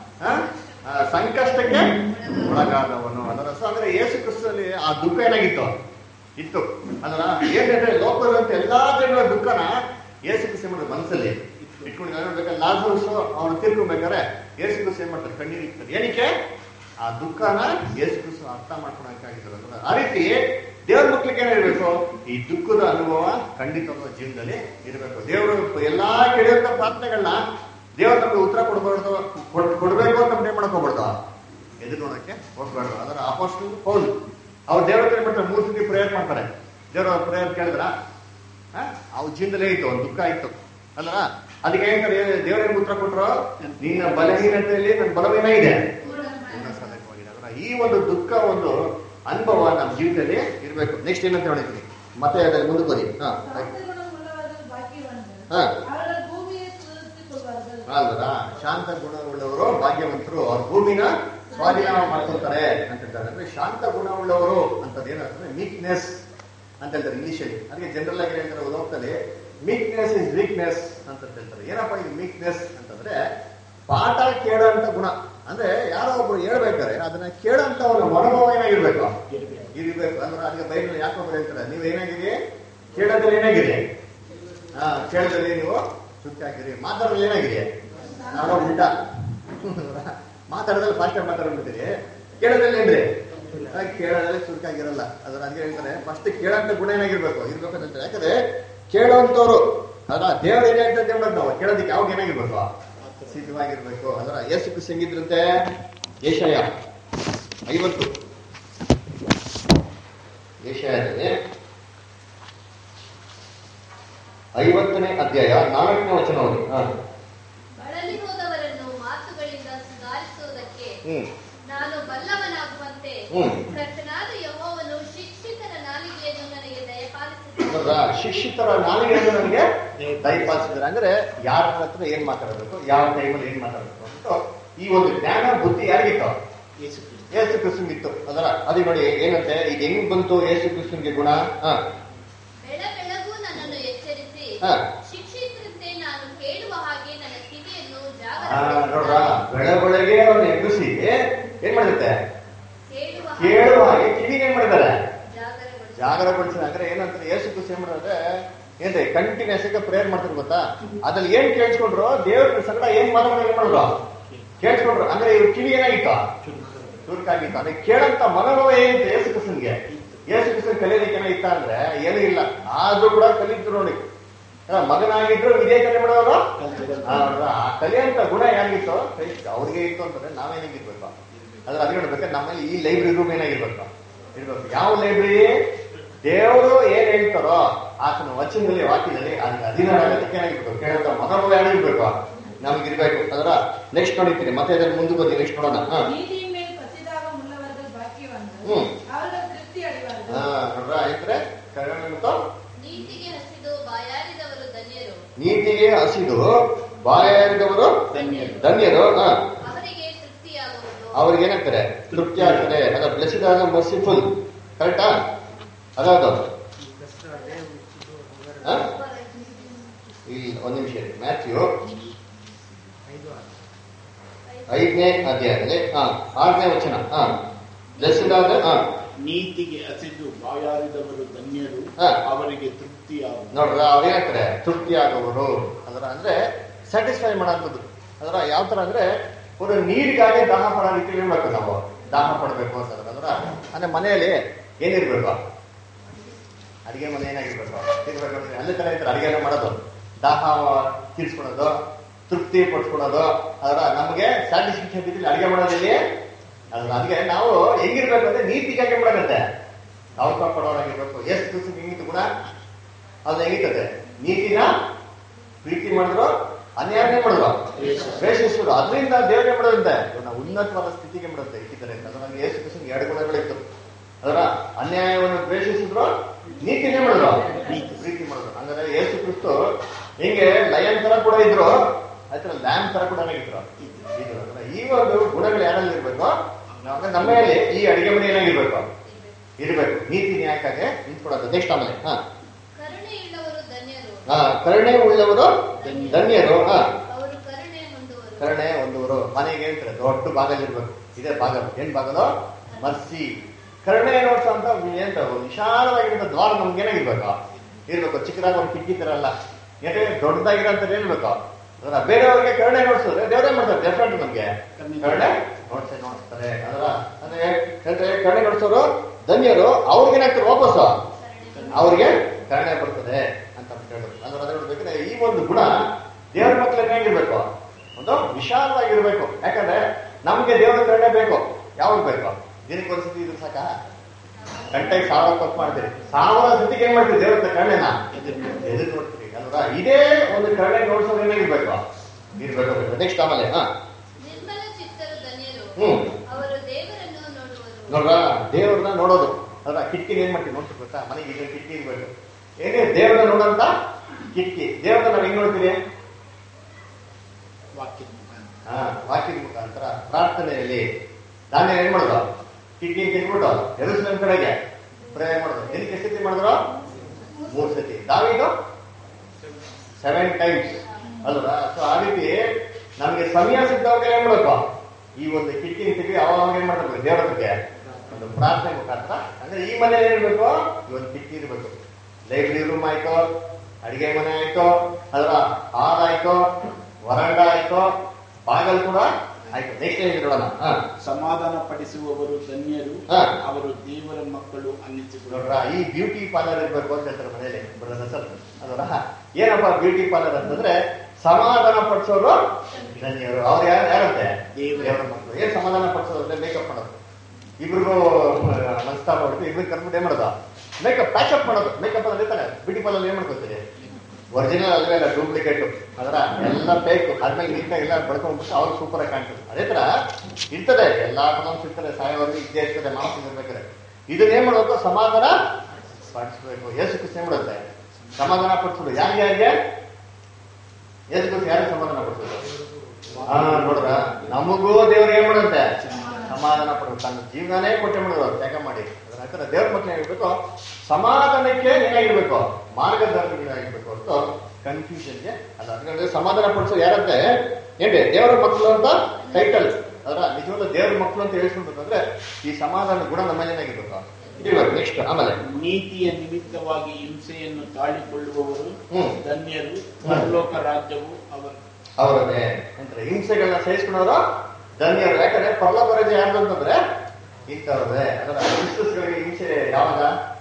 ಸಂಕಷ್ಟಕ್ಕೆ ಒಳಗಾದವನು ಅದರ ಸೊ ಅಂದ್ರೆ ಯೇಸು ಕ್ರಿಸ್ತನಲ್ಲಿ ಆ ದುಃಖ ಏನಾಗಿತ್ತು ಇತ್ತು ಅದರ ಏನಂದ್ರೆ ಲೋಕದಂತ ಎಲ್ಲಾ ಜನರ ದುಃಖನ ಯೇಸು ಕ್ರಿಸ್ತ ಮಾಡಿದ ಮನಸ್ಸಲ್ಲಿ ಇಟ್ಕೊಂಡು ನೋಡ್ಬೇಕಾದ್ರೆ ಲಾಜರ್ಸ್ ಅವನು ತೀರ್ಕೊಬೇಕಾದ್ರೆ ಯೇಸು ಕ್ರಿಸ್ತ ಏನ್ ಮಾಡ್ತಾರೆ ಕಣ್ಣೀರು ಇರ್ತಾರೆ ಏನಕ್ಕೆ ಆ ದುಃಖನ ಯೇಸು ಕ್ರಿಸ್ತ ಅರ್ಥ ಮಾಡ್ಕೊಳಕ್ಕಾಗಿದ್ದಾರೆ ಅಂದ್ರೆ ಆ ರೀತಿ ದೇವ್ರ ಮಕ್ಳಿಗೆ ಏನಿರ್ಬೇಕು ಈ ದುಃಖದ ಅನುಭವ ಖಂಡಿತವಾದ ಜೀವನದಲ್ಲಿ ಇರಬೇಕು ದೇವರು ಎಲ್ಲಾ ಕೆಡಿಯಂತ ಪ್ರಾರ್ಥನೆಗಳನ್ನ ದೇವ್ರ ನಮ್ಗೆ ಉತ್ತರ ಕೊಡ್ಬಾರ್ದು ಕೊಡ್- ಕೊಡ್ಬೇಕು ಅಂತ ಏನ್ ಮಾಡಕ್ ಹೋಗ್ಬಾರ್ದು ಎದುರು ನೋಡಕ್ಕೆ ಹೋಗ್ಬಾರ್ದು ಅದರ ಅಪೋಸ್ಟಲ್ ಪೌಲ್ ಅವ್ರು ದೇವ್ರ ಹತ್ರ ಏನ್ ಮಾಡ್ತಾರೆ ಮೂರು ಸತಿ ಪ್ರೇಯರ್ ಮಾಡ್ತಾರೆ ದೇವ್ರ ಪ್ರೇಯರ್ ಕೇಳಿದ್ರ ಅವ್ರ ಜೀವನದಲ್ಲೇ ಇತ್ತು ಒಂದು ದುಃಖ ಇತ್ತು ಅಲ್ವಾ ಅದಕ್ಕೆ ಹೇಳ್ತಾರೆ ದೇವರಿಗೆ ಉತ್ತರ ಕೊಟ್ರು ನಿನ್ನ ಬಲಹೀನತೆಯಲ್ಲಿ ನನ್ನ ಬಲವೀನ ಇದೆ ಪೂರ್ಣ ಸಾಧಕವಾಗಿದೆ ಅದರ ಈ ಒಂದು ದುಃಖ ಒಂದು ಅನುಭವ ನಮ್ಮ ಜೀವಿತದಲ್ಲಿ ಇರಬೇಕು ನೆಕ್ಸ್ಟ್ ಏನಂತ ಹೇಳಿದ್ವಿ ಮತ್ತೆ ಅದರಲ್ಲಿ ಮುಂದಕ್ಕೆ ಹೋಗಿ ಹಾ சாந்த குணம் உள்ளவர்கள் பாக்கியவான்கள் ಹಾ அவர்கள் பூமியை சுதந்திரித்துக் கொள்வார்கள் ಅಲ್ವರ ಶಾಂತ ಗುಣವುಳ್ಳವರು ಭಾಗ್ಯವಂತರು ಅವ್ರ ಭೂಮಿನ ಸ್ವಾಧೀನ ಮಾಡ್ಕೊಳ್ತಾರೆ ಅಂತ ಹೇಳ್ತಾರೆ ಅಂದ್ರೆ ಶಾಂತ ಗುಣವುಳ್ಳವರು ಅಂತದ್ ಏನಂದ್ರೆ ಮೀಕ್ನೆಸ್ ಅಂತ ಹೇಳ್ತಾರೆ ಇಂಗ್ಲಿಷ್ ಅಲ್ಲಿ ಅದಕ್ಕೆ ಜನರಲ್ ಆಗಿ ಹೇಳ್ತಾರೆ ಲೋಕದಲ್ಲಿ ಮೀಕ್ನೆಸ್ ಇಸ್ ವೀಕ್ನೆಸ್ ಅಂತ ಹೇಳ್ತಾರೆ ಏನಪ್ಪ ಇದು ಮೀಕ್ನೆಸ್ ಅಂತಂದ್ರೆ ಪಾಠ ಕೇಳೋಂತ ಗುಣ ಅಂದ್ರೆ ಯಾರೋ ಒಬ್ರು ಹೇಳ್ಬೇಕಾರೆ ಅದನ್ನ ಕೇಳೋಂತ ಒಂದು ಮನೋಭಾವ ಏನಾಗಿರ್ಬೇಕು ಇರ್ಬೇಕು ಅಂದ್ರೆ ಅದಕ್ಕೆ ಬೈಬಲ್ ಯಾಕೊಬ್ರು ಹೇಳ್ತಾರೆ ನೀವು ಏನಾಗಿದೆ ಕೇಳೋದ್ರಲ್ಲಿ ಏನಾಗಿದೆ ಹಾ ಕೇಳೋದ್ರಲ್ಲಿ ನೀವು ಸುತ್ತಿ ಹಾಕಿರಿ ಮಾತಾಡೋದ್ರಲ್ಲಿ ಏನಾಗಿದೆ ನಾವು ಉಲ್ಟ ಮಾತಾಡೋದ್ರಲ್ಲಿ ಫಾಸ್ಟ್ ಆಗಿ ಮಾತಾಡ್ಬಿಡ್ತೀರಿ ಕೇಳೋದ್ರಲ್ಲಿ ಏನ್ರಿ ಆ, ಕೇಳೋದ್ರಲ್ಲಿ ಚುರುಕಾಗಿರಲ್ಲ ಅದ್ರ ಹಂಗೆ ಹೇಳ್ತಾರೆ ಫಸ್ಟ್ ಕೇಳೋಂತ ಗುಣ ಏನಾಗಿರ್ಬೇಕು ಇರ್ಬೇಕು ಅಂತ ಹೇಳ್ತಾರೆ ಯಾಕಂದ್ರೆ ಕೇಳೋಂಥವ್ರು ಅದ ದೇವ್ರು ಏನ್ ಹೇಳ್ತಾರೆ ಹೇಳ್ಬೇಕು ನಾವು ಕೇಳೋದಕ್ಕೆ ಯಾವಾಗ ಏನಾಗಿರ್ಬೇಕು ಸಿದ್ಧವಾಗಿರ್ಬೇಕು ಅದರ ಎಷ್ಟು ಖುಷಿ ಹೆಂಗಿದ್ರಂತೆ ಏಷಯ ಐವತ್ತು ಏಷ್ಯಾದಲ್ಲಿ ಐವತ್ತನೇ ಅಧ್ಯಾಯ ನಾಲ್ಕನೇ ವಚನ ಓದಿ ಹಾ. ಬಳಲಿ ಹೋದವರನ್ನು ಮಾತುಗಳಿಂದ ಸುಧಾರಿಸುವುದಕ್ಕೆ ಹ್ಮ್ ನಾನು ಬಲ್ಲವನಾಗುವಂತೆ ಹ್ಮ್. ಕರ್ತನಾದ ಯೆಹೋವನು ಶಿಕ್ಷಿತರ ನಾಲಿಗೆಯನ್ನು ನನಗೆ ದಯಪಾಲಿಸಿದನು ಹೌದಾ? ಶಿಕ್ಷಿತರ ನಾಲಿಗೆಯನ್ನು ನನಗೆ ದಯಪಾಲಿಸಿದ್ರೆ ಅಂದ್ರೆ ಯಾರ ಹತ್ರ ಏನ್ ಮಾತಾಡಬೇಕು ಯಾವ ಟೈಮಲ್ಲಿ ಏನ್ ಮಾತಾಡಬೇಕು ಅಂತ ಈ ಒಂದು ಜ್ಞಾನ ಬುದ್ಧಿ ಯಾರಿಗಿತ್ತು ಯೇಸು ಕ್ರಿಸ್ತ ಯೇಸು ಕ್ರಿಸ್ತನ್ಗಿತ್ತು ಅದರ ಅದು ನೋಡಿ ಏನಂತೆ ಈಗ ಹೆಂಗ್ ಬಂತು ಯೇಸು ಕ್ರಿಸ್ತನ್ಗೆ ಗುಣ ಹಾ ಬೆಳ ಬೆಳಗು ನನ್ನನ್ನು ಎಚ್ಚರಿಸಿ ಹಾ. ಶಿಕ್ಷಿತರಂತೆ ನಾನು ಕೇಳುವ ಹಾಗೆ ನನ್ನ ಕಿವಿಯನ್ನು ಆ, ನೋಡ್ರ ಜಾಗರ ಬೆಳೆ ಬೆಳಗ್ಗೆ ಅವ್ರನ್ನ ಎಬ್ಬಿಸಿ ಏನ್ ಮಾಡುತ್ತೆ ಕೇಳುವ ಕೇಳುವ ಹಾಗೆ ಕಿವಿಗೆ ಏನ್ ಮಾಡಿದ್ದಾರೆ ಜಾಗರಗೊಳಿಸಿ ಜಾಗರಗೊಳಿಸಿದ ಅಂದ್ರೆ ಏನಂತಾರೆ ಯೇಸು ಕ್ರಿಸ್ತ ಏನ್ ಮಾಡಿದ್ರೆ ಏನ್ರಿ ಕಂಟಿನ್ಯೂಸ್ ಆಗಿ ಪ್ರೇಯರ್ ಮಾಡ್ತಾರೆ ಗೊತ್ತಾ ಅದ್ರಲ್ಲಿ ಏನ್ ಕೇಳಿಸ್ಕೊಂಡ್ರು ದೇವ್ರ ಸಂಗಡ ಏನ್ ಮಾತಾಡೋದು ಏನ್ ಮಾಡಿದ್ರು ಕೇಳಿಸ್ಕೊಂಡ್ರು ಅಂದ್ರೆ ಇವ್ರ ಕಿವಿ ಏನಾಗಿತ್ತು ಚುರುಕಾಗಿತ್ತು ಅಂದ್ರೆ ಕೇಳಂತ ಮನೋಭಾವ ಏನಿತ್ತು ಯೇಸು ಕ್ರಿಸ್ತನ್ಗೆ ಯೇಸು ಕ್ರಿಸ್ತನ್ ಕಲಿಯೋದಕ್ಕೆ ಏನಾಗಿತ್ತ ಅಂದ್ರೆ ಏನೂ ಇಲ್ಲ ಆದ್ರೂ ಕೂಡ ಕಲಿದ್ರು ನೋಡಿ ಆ, ಮಗನಾಗಿದ್ರು ಇದೇ ಕಲೆ ಮಾಡೋರು ಆ, ನೋಡ್ರಾ? ಆ ಕಲಿಯಂತ ಗುಣ ಯಾರಿಗಿತ್ತು ಕ್ರೈಸ್ತ ಅವ್ರಿಗೆ ಇತ್ತು ಅಂತಂದ್ರೆ ನಾವೇನಾಗಿರ್ಬೇಕು ಅದ್ರ ಅದೇ ನೋಡ್ಬೇಕು ನಮ್ಮಲ್ಲಿ ಈ ಲೈಬ್ರರಿ ರೂಮ್ ಏನಾಗಿರ್ಬೇಕು ಇರ್ಬೇಕು ಯಾವ ಲೈಬ್ರರಿ ದೇವರು ಏನ್ ಹೇಳ್ತಾರೋ ಆತನ ವಚನದಲ್ಲಿ ವಾಕ್ಯದಲ್ಲಿ ಅದಕ್ಕೆ ಅಧೀನ ಆಗೋದಕ್ಕೆ ಏನಾಗಿರ್ಬೇಕು ಕೇಳಂತ ಮನೋಭಾವ ಯಾರಿಗಿರ್ಬೇಕು ನಮಗಿರ್ಬೇಕು ಅದರ ನೆಕ್ಸ್ಟ್ ನೋಡಿತೀನಿ ಮತ್ತೆ ಅದನ್ನ ಮುಂದೆ ಬಂದು ನೆಕ್ಸ್ಟ್ ನೋಡೋಣ ಹಾ நீதியின் மேல் பசிதாகம் உள்ளவர்கள் பாக்கியவான்கள் ம். அவர்கள் திருப்தி அடைவார்கள் ಹಾ ನೋಡ್ರ ಇದ್ರೆ ಕರುಣೆ ಮತ್ತು ನೀತಿಗೆ ಹಸಿದು ಬಾಯಾರಿದವರು ಧನ್ಯರು ನೀತಿಗೆ ಹಸಿದು ಬಾಯಾರಿದವರು ಧನ್ಯರು. ಧನ್ಯರು ಹಾ ಅವರಿಗೆ ತೃಪ್ತಿಯಾಗುವುದು ಅವ್ರಿಗೆ ಏನಂತಾರೆ ತೃಪ್ತಿ ಆಗ್ತದೆ ಅದ ಬ್ಲೆಸ್ಡ್ ಆಗ ಮರ್ಸಿಫುಲ್ ಕರೆಕ್ಟಾ ಅದಾವುದು ಹಾ? ಇಲ್ಲ ಒಂದ್ ನಿಮಿಷ ಇರಿ. ಮ್ಯಾಥ್ಯೂ ಐದನೇ ಅಧ್ಯಾಯದಲ್ಲಿ ಹಾ ಆರನೇ ವಚನ ಹಾ ಬ್ಲೆಸ್ಡ್ ಆದ ಹಾ ನೀತಿಗೆ ಹಸಿದು ಬಾಯಾರಿದವರು ಧನ್ಯರು ಹಾ. ಅವರಿಗೆ ತೃಪ್ತಿಯಾಗುವುದು ನೋಡ್ರ ಅವ್ರೇನಾಗ್ತಾರೆ ತೃಪ್ತಿ ಆಗುವರು ಅದರ ಅಂದ್ರೆ ಸ್ಯಾಟಿಸ್ಫೈ ಮಾಡೋದು ಅದರ ಯಾವ ತರ ಅಂದ್ರೆ ಒಂದು ನೀರಿಗಾಗಿ ದಾಹ ಪಡೋ ರೀತಿ ಇರ್ಬೇಕು ನಾವು ದಾಹ ಪಡಬೇಕು ಅಂತಂದ್ರೆ ಅಂದ್ರ ಅಂದ್ರೆ ಮನೆಯಲ್ಲಿ ಏನಿರ್ಬೇಕು ಅಡಿಗೆ ಮನೆ ಏನಾಗಿರ್ಬೇಕು ಇರ್ಬೇಕು ಅಂದ್ರೆ ಅಲ್ಲಿ ತರ ಇರ್ತಾರೆ ಅಡಿಗೆ ಮಾಡೋದು ದಾಹ ತೀರ್ಸ್ಕೊಳೋದು ತೃಪ್ತಿ ಪಡ್ಸ್ಕೊಳೋದು ಅದರ ನಮಗೆ ಸ್ಯಾಟಿಸ್ಫ್ಯಾಕ್ಷನ್ ರೀತಿಯಲ್ಲಿ ಅಡಿಗೆ ಮಾಡೋದಿಲ್ಲಿ ಅದ್ರ ಅದಕ್ಕೆ ನಾವು ಹೆಂಗಿರ್ಬೇಕು ಅಂದ್ರೆ ನೀತಿಗಾಗಿ ಮಾಡೋದಂತೆ ಅವಕಾಶ ಪಡೋರಾಗಿರ್ಬೇಕು ಎಷ್ಟು ದಿವಸ ಹೆಂಗಿತ್ತು ಗುಣ ಅದು ಹೆಂಗಿರ್ತದೆ ನೀತಿನ ಪ್ರೀತಿ ಮಾಡಿದ್ರು ಅನ್ಯಾಯನೇ ಮಾಡಿದ್ರು ದ್ವೇಷಿಸಿದ್ರು ಅದರಿಂದ ದೇವರೇ ಮಾಡೋದಂತೆ ನಾವು ಉನ್ನತವಾದ ಸ್ಥಿತಿಗೆ ಮಾಡುತ್ತೆ ಇಕ್ಕಿದ್ದಾರೆ ಅದು ನಮ್ಗೆ ಯೇಸು ಕ್ರಿಸ್ತನ್ ಎರಡು ಗುಣಗಳಿತ್ತು ಅದರ ಅನ್ಯಾಯವನ್ನು ದ್ವೇಷಿಸಿದ್ರು ನೀತಿನೇ ಮಾಡಿದ್ರು ಪ್ರೀತಿ. ಪ್ರೀತಿ ಮಾಡಿದ್ರು ಹಂಗಾದ್ರೆ ಯೇಸು ಕ್ರಿಸ್ತು ಹಿಂಗೆ ಲಯನ್ ತರ ಕೂಡ ಇದ್ರು ಆಯ್ತರ ಲ್ಯಾಮ್ ತರ ಕೂಡ ಇದ್ರು ಇದ್ರು ಅಂದ್ರೆ ಈ ಒಂದು ಗುಣಗಳು ಯಾರಲ್ಲಿ ಇರ್ಬೇಕು ನಾವು ನಮ್ಮ ಮೇಲೆ ಈ ಅಡಿಗೆ ಮನೆ ಏನಾಗಿರ್ಬೇಕು ಇರ್ಬೇಕು ನೀತಿ ನ್ಯಾಯಕ್ಕಾಗೆ ನಿಂತ್ಕೊಡೋದು ನೆಕ್ಸ್ಟ್ ಆಮೇಲೆ ಹಾ ಕರುಣೆಯುಳ್ಳವರು ಧನ್ಯರು ಹಾ ಕರುಣೆ ಉಳ್ಳವರು ಧನ್ಯರು ಹಾ ಅವರು ಕರುಣೆ ಹೊಂದುವರು ಕರುಣೆ ಒಂದೂರು ಮನೆಗೆ ಹೇಳ್ತಾರೆ ದೊಡ್ಡ ಬಾಗಲ್ ಇರ್ಬೇಕು ಇದೇ ಬಾಗಲ್ ಏನ್ ಬಾಗಲು ಮರ್ಸಿ ಕರುಣೆ ನೋಡ್ಸೋ ಅಂತ ಏನ್ ವಿಶಾಲವಾಗಿರೋ ದ್ವಾರ ನಮ್ಗೆ ಏನಾಗಿರ್ಬೇಕು ಇರ್ಬೇಕು ಚಿಕ್ಕದಾಗಿ ಒಂದು ಕಿಟಕಿ ತರ ಅಲ್ಲ ಯಾಕಂದ್ರೆ ದೊಡ್ಡದಾಗಿರೋಂತ ಇರ್ಬೇಕು ಅದರ ಬೇರೆಯವ್ರಿಗೆ ಕರುಣೆ ನೋಡ್ಸಿದ್ರೆ ದೇವರೇ ಮಾಡ್ತಾರೆ ಡೆಫ್ರೆಂಟ್ ನಮ್ಗೆ ಕರುಣೆ ನೋಡ್ಸೆ ನೋಡ್ತಾರೆ ಅದರ ಅಂದ್ರೆ ಹೇಳ್ತಾರೆ ಕರುಣೆ ನೋಡ್ಸೋರು ಧನ್ಯರು ಅವ್ರಿಗೆ ಏನಾಗ್ತಾರೆ ವಾಪಸ್ಸು ಅವ್ರಿಗೆ ಕರುಣೆ ಬರ್ತದೆ ಅಂತ ಹೇಳೋದು ಅಂದ್ರೆ ಅದ್ರ ನೋಡ್ಬೇಕಂದ್ರೆ ಈ ಒಂದು ಗುಣ ದೇವರ ಮಕ್ಕಳಿಗೆ ಹೇಗಿರ್ಬೇಕು ಒಂದು ವಿಶಾಲವಾಗಿರ್ಬೇಕು ಯಾಕಂದ್ರೆ ನಮ್ಗೆ ದೇವರ ಕರುಣೆ ಬೇಕು ಯಾವಾಗ ಬೇಕು ದಿನಕ್ಕೆ ಒಂದ್ಸತಿ ಇದು ಸಾಕ ಗಂಟೆಗೆ ಸಾವಿರ ತಪ್ಪು ಮಾಡ್ತೀರಿ ಸಾವಿರ ಸತಿಗೆ ಏನ್ ಮಾಡ್ತೀರಿ ದೇವರ ಕರುಣೆನ ಎದುರು ನೋಡ್ತೀರಿ ಅಲ್ವಾ ಇದೇ ಒಂದು ಕರುಣೆ ನೋಡ್ಸೋದು ಏನಾಗಿರ್ಬೇಕು ಇರ್ಬೇಕು ನೆಕ್ಸ್ಟ್ ಆಮೇಲೆ ಹಾ ನಿರ್ಮಲ ಚಿತ್ತರು ಧನ್ಯರು ಹ್ಮ್ ಅವರು ದೇವರನ್ನು ನೋಡುವರು ನೋಡ್ರ ದೇವ್ರನ್ನ ನೋಡೋದು ಅದ್ರ ಕಿಟಕಿ ಏನ್ ಮಾಡ್ತೀವಿ ನೋಡ್ತೀವಿ ಗೊತ್ತಾ ಮನೆಗೆ ಈಗ ಕಿಟಕಿ ಇರ್ಬೇಕು ಏನೇ ದೇವ್ರನ್ನ ನೋಡಂತ ಕಿಟಕಿ ದೇವ್ರನ್ನ ನಾವ್ ಹೆಂಗ್ ನೋಡ್ತೀವಿ ವಾಕ್ಯದ ಮುಖಾಂತರ ಹಾ ವಾಕ್ಯದ ಮುಖಾಂತರ ಪ್ರಾರ್ಥನೆಯಲ್ಲಿ ದಾನ್ಯ ಏನ್ ಮಾಡೋದು ಕಿಟಕಿ ಕಿಟ್ಬಿಟ್ಟು ಎರುಸಲೇಮ್ ಕಡೆಗೆ ಪ್ರೇಯರ್ ಮಾಡೋದು ಏನಕ್ಕೆ ಎಷ್ಟು ಸತಿ ಮಾಡಿದ್ರು ಮೂರ್ ಸತಿ ದಾವಿದು ಸೆವೆನ್ ಟೈಮ್ಸ್ ಅಲ್ವಾ ಸೊ ಆ ರೀತಿ ನಮ್ಗೆ ಸಮಯ ಸಿದ್ಧವಾಗ ಏನ್ ಮಾಡ್ಬೇಕು ಈ ಒಂದು ಕಿಟಕಿ ತೆಗಿ ಅವಾಗ ಏನ್ ಮಾಡ್ಬೇಕು ದೇವರ ಹತ್ರಕ್ಕೆ ಒಂದು ಪ್ರಾರ್ಥನೆ ಮುಖಾಂತರ ಅಂದ್ರೆ ಈ ಮನೇಲಿ ಏನಿರ್ಬೇಕು ಈ ಒಂದು ಕಿಟಕಿ ಇರ್ಬೇಕು ಲೈಬ್ರರಿ ರೂಮ್ ಆಯ್ತು ಅಡಿಗೆ ಮನೆ ಆಯ್ತು ಅದರ ಹಾಲ್ ಆಯ್ತು ವರಂಡ ಆಯ್ತು ಬಾಗಲ್ ಕೂಡ ಆಯ್ತು ನೆಕ್ಸ್ಟ್ ಏನ್ ನೋಡೋಣ ಹಾ ಸಮಾಧಾನ ಪಡಿಸುವವರು ಧನ್ಯರು ಹಾ. ಅವರು ದೇವರ ಮಕ್ಕಳು ಅನ್ನಿಸಿಕೊಳ್ಳ ನೋಡ್ರ ಈ ಬ್ಯೂಟಿ ಪಾರ್ಲರ್ ಇರ್ಬೇಕು ಅಂತ ಹೇಳ್ತಾರೆ ಮನೇಲಿ ಬ್ರದರ್ ಅದರ ಏನಪ್ಪ ಬ್ಯೂಟಿ ಪಾರ್ಲರ್ ಅಂತಂದ್ರೆ ಸಮಾಧಾನ ಪಡಿಸೋರು ಧನ್ಯರು ಅವ್ರು ಯಾರು ಯಾರಂತೆ ದೇವರು. ದೇವರ ಮಕ್ಕಳು ಏನ್ ಸಮಾಧಾನ ಪಡಿಸೋದು ಅಂದ್ರೆ ಮೇಕಪ್ ಮಾಡೋದು ಇಬ್ರಿಗೂ ಮನಸ್ತಾಪ ಹೊಡ್ತು ಇಬ್ರಿಗೆ ಕರ್ಬಿಟ್ಟು ಏನ್ ಮಾಡೋದು ಮೇಕಪ್ ಪ್ಯಾಚಪ್ ಮಾಡೋದು ಮೇಕಪ್ ಅಂದ್ರೆ ತಾನೆ ಬ್ಯೂಟಿ ಪಾರ್ಲರ್ ಏನ್ ಮಾಡ್ಕೊತೀರಿ ಒರಿಜಿನಲ್ ಅಲ್ವೇ ಅಲ್ಲ ಡೂಪ್ಲಿಕೇಟ್ ಅದರ ಎಲ್ಲ ಫೇಕ್ ಆದ್ಮೇಲೆ ನೀಟಾಗಿ ಎಲ್ಲ ಬಳ್ಕೊಂಡ್ಬಿಟ್ಟು ಅವ್ರು ಸೂಪರ್ ಆಗಿ ಕಾಣ್ತದೆ ಅದೇ ತರ ಇರ್ತದೆ ಎಲ್ಲಾ ಪ್ರಾಬ್ಲಮ್ಸ್ ಇರ್ತದೆ ಸಾಯೋವರೆಗೂ ಇದ್ದೇ ಇರ್ತದೆ ಮಾನಸಿಕ ಇರ್ಬೇಕಾದ್ರೆ ಇದನ್ನ ಏನ್ ಮಾಡೋದು ಸಮಾಧಾನ ಪಡಿಸ್ಬೇಕು ಯೇಸು ಕೃಷ್ಣ ಏನ್ ಮಾಡುತ್ತೆ ಸಮಾಧಾನ ಪಡಿಸೋದು ಯಾರಿಗೆ ಯಾರಿಗೆ ಯೇಸು ಕೃಷ್ಣ ಯಾರಿಗೆ ಸಮಾಧಾನ ಪಡಿಸೋದು ಹಾ ನೋಡ್ರ ನಮಗೂ ದೇವ್ರು ಏನ್ ಮಾಡುತ್ತೆ ಸಮಾಧಾನ ಪಡುವ ತನ್ನ ಜೀವನನೇ ಕೊಟ್ಟೆ ಮಾಡೋದು ತ್ಯಾಗ ಮಾಡಿ ಅದರ ಹತ್ತಿರ ದೇವ್ರ ಮಕ್ಕಳು ಏನಾಗಿರ್ಬೇಕು ಸಮಾಧಾನಕ್ಕೆ ಏನಾಗಿರ್ಬೇಕು ಮಾರ್ಗದರ್ಶಿಗಳಾಗಿರ್ಬೇಕು ಹೊರತು ಕನ್ಫ್ಯೂಷನ್ಗೆ ಅಲ್ಲ ಅದಕ್ಕೆ ಸಮಾಧಾನ ಪಡಿಸೋ ಯಾರಂತೆ ಏನ್ರಿ ದೇವರ ಮಕ್ಕಳು ಅಂತ ಟೈಟಲ್ ಅದರ ನಿಜವಾದ ದೇವರ ಮಕ್ಕಳು ಅಂತ ಹೇಳ್ಕೊಂಡ್ಬೇಕಂದ್ರೆ ಈ ಸಮಾಧಾನ ಗುಣ ನಮ್ಮಲ್ಲಿ ಏನಾಗಿರ್ಬೇಕು ಇರ್ಬೇಕು ನೆಕ್ಸ್ಟ್ ಆಮೇಲೆ ನೀತಿಯ ನಿಮಿತ್ತವಾಗಿ ಹಿಂಸೆಯನ್ನು ತಾಳಿಕೊಳ್ಳುವವರು ಹ್ಮ್. ಧನ್ಯರು ಪರಲೋಕ ರಾಜ್ಯವು ಅವರು ಅವರನ್ನೇ ಅಂದ್ರೆ ಹಿಂಸೆಗಳನ್ನ ಸಹಿಸ್ಕೊಂಡವರು ಧನ್ಯರು ಯಾಕಂದ್ರೆ ಪರಲೋಕ ರಾಜ್ಯ ಯಾರ್ದು ಅಂತಂದ್ರೆ ಇಂಥವ್ರದೇ ಅದರ ಕ್ರಿಸ್ತಸ್ಗಳಿಗೆ ಹಿಂಸೆ ಯಾವಾಗ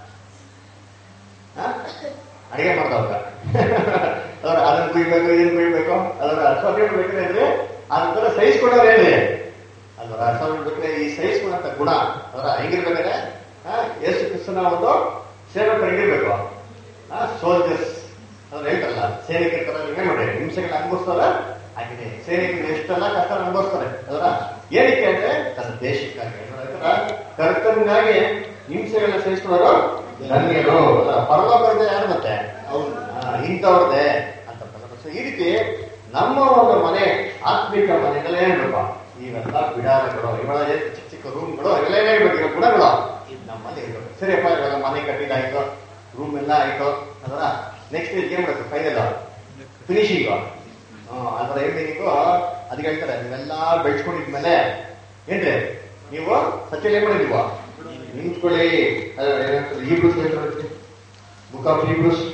ಆ? ಅಡಿಗೆ ಮಾಡ್ದವಾಗ ಅದರ ಅದನ್ನ ಕುಯ್ಬೇಕು ಇದನ್ನ ಕುಯ್ಬೇಕು ಅದರ ಅಸ್ವಾದಿ ಬೇಕಾದ್ರೆ ಅದರ ಸಹಿಸ್ಕೊಂಡವ್ರು ಏನ್ರಿ ಅದರ ಅಸ್ವಾದಿ ಬೇಕಾದ್ರೆ ಈ ಸಹಿಸ್ಕೊಂಡಂತ ಗುಣ ಅದರ ಹೆಂಗಿರ್ಬೇಕಾದ್ರೆ ಆ, ಯೇಸು ಕ್ರಿಸ್ತನ ಒಂದು ಸೇವಕರು ಹೆಂಗಿರ್ಬೇಕು ಸೋಲ್ಜರ್ಸ್ ಅವ್ರು ಹೇಳ್ತಾರಲ್ಲ ಸೈನಿಕರ ತರ ನೀವೇ ಮಾಡಿ ಹಿಂಸೆಗಳನ್ನ ಅನುಭವಿಸ್ತಾರ ಹಾಗೆ ಸೈನಿಕರು ಎಷ್ಟೆಲ್ಲ ಕಷ್ಟ ಅನುಭವಿಸ್ತಾರೆ ಅದರ ಏನಕ್ಕೆ ಅಂದ್ರೆ ತನ್ನ ದೇಶಕ್ಕಾಗಿ ಕರ್ತನಿಗಾಗಿ ಹಿಂಸೆಗಳನ್ನ ಸಹಿಸ್ಕೊಳ್ಳೋರು ಧನ್ಯರು ಅದರ ಪರಲೋಕದಿಂದ ಯಾರು ಮತ್ತೆ ಅವರು ಆ, ಇಂಥವ್ರದ್ದೇ ಅಂತ ಬರ್ತದೆ. So, ಈ ರೀತಿ ನಮ್ಮ ಒಂದು ಮನೆ ಆತ್ಮಿಕ ಮನೆಗಳೇ ಇರ್ಬೇಕು ಇವೆಲ್ಲ ಬಿಡಾರಗಳು ಇವೆಲ್ಲ ಏನ್ ಚಿಕ್ಕ ಚಿಕ್ಕ ರೂಮ್ಗಳು ಇವೆಲ್ಲ ಏನಾಗಿರ್ಬೇಕು ಇವಾಗ ಗುಣಗಳು ಇದು ನಮ್ಮಲ್ಲಿ ಇರ್ಬೇಕು ಸರಿಯಪ್ಪ ಇವಾಗ ಮನೆ ಕಟ್ಟಿದಾಯ್ತು ರೂಮ್ ಎಲ್ಲ ಆಯ್ತು ಅದರ ನೆಕ್ಸ್ಟ್ ಏನ್ ಮಾಡಬೇಕು ಫೈನಲ್ ಫಿನಿಶಿಂಗ್ ಅದರ ಏನಿಗೂ ಅದಕ್ಕೆ ಹೇಳ್ತಾರೆ ನೀವೆಲ್ಲ ಬೆಳೆಸ್ಕೊಂಡಿದ್ಮೇಲೆ ಏನ್ರಿ ನೀವು ಸತ್ಯ ಏನ್ ಮಾಡಿದೀವ ನಿಂತ್ಕೊಳ್ಳಿ Hebrews book of Hebrews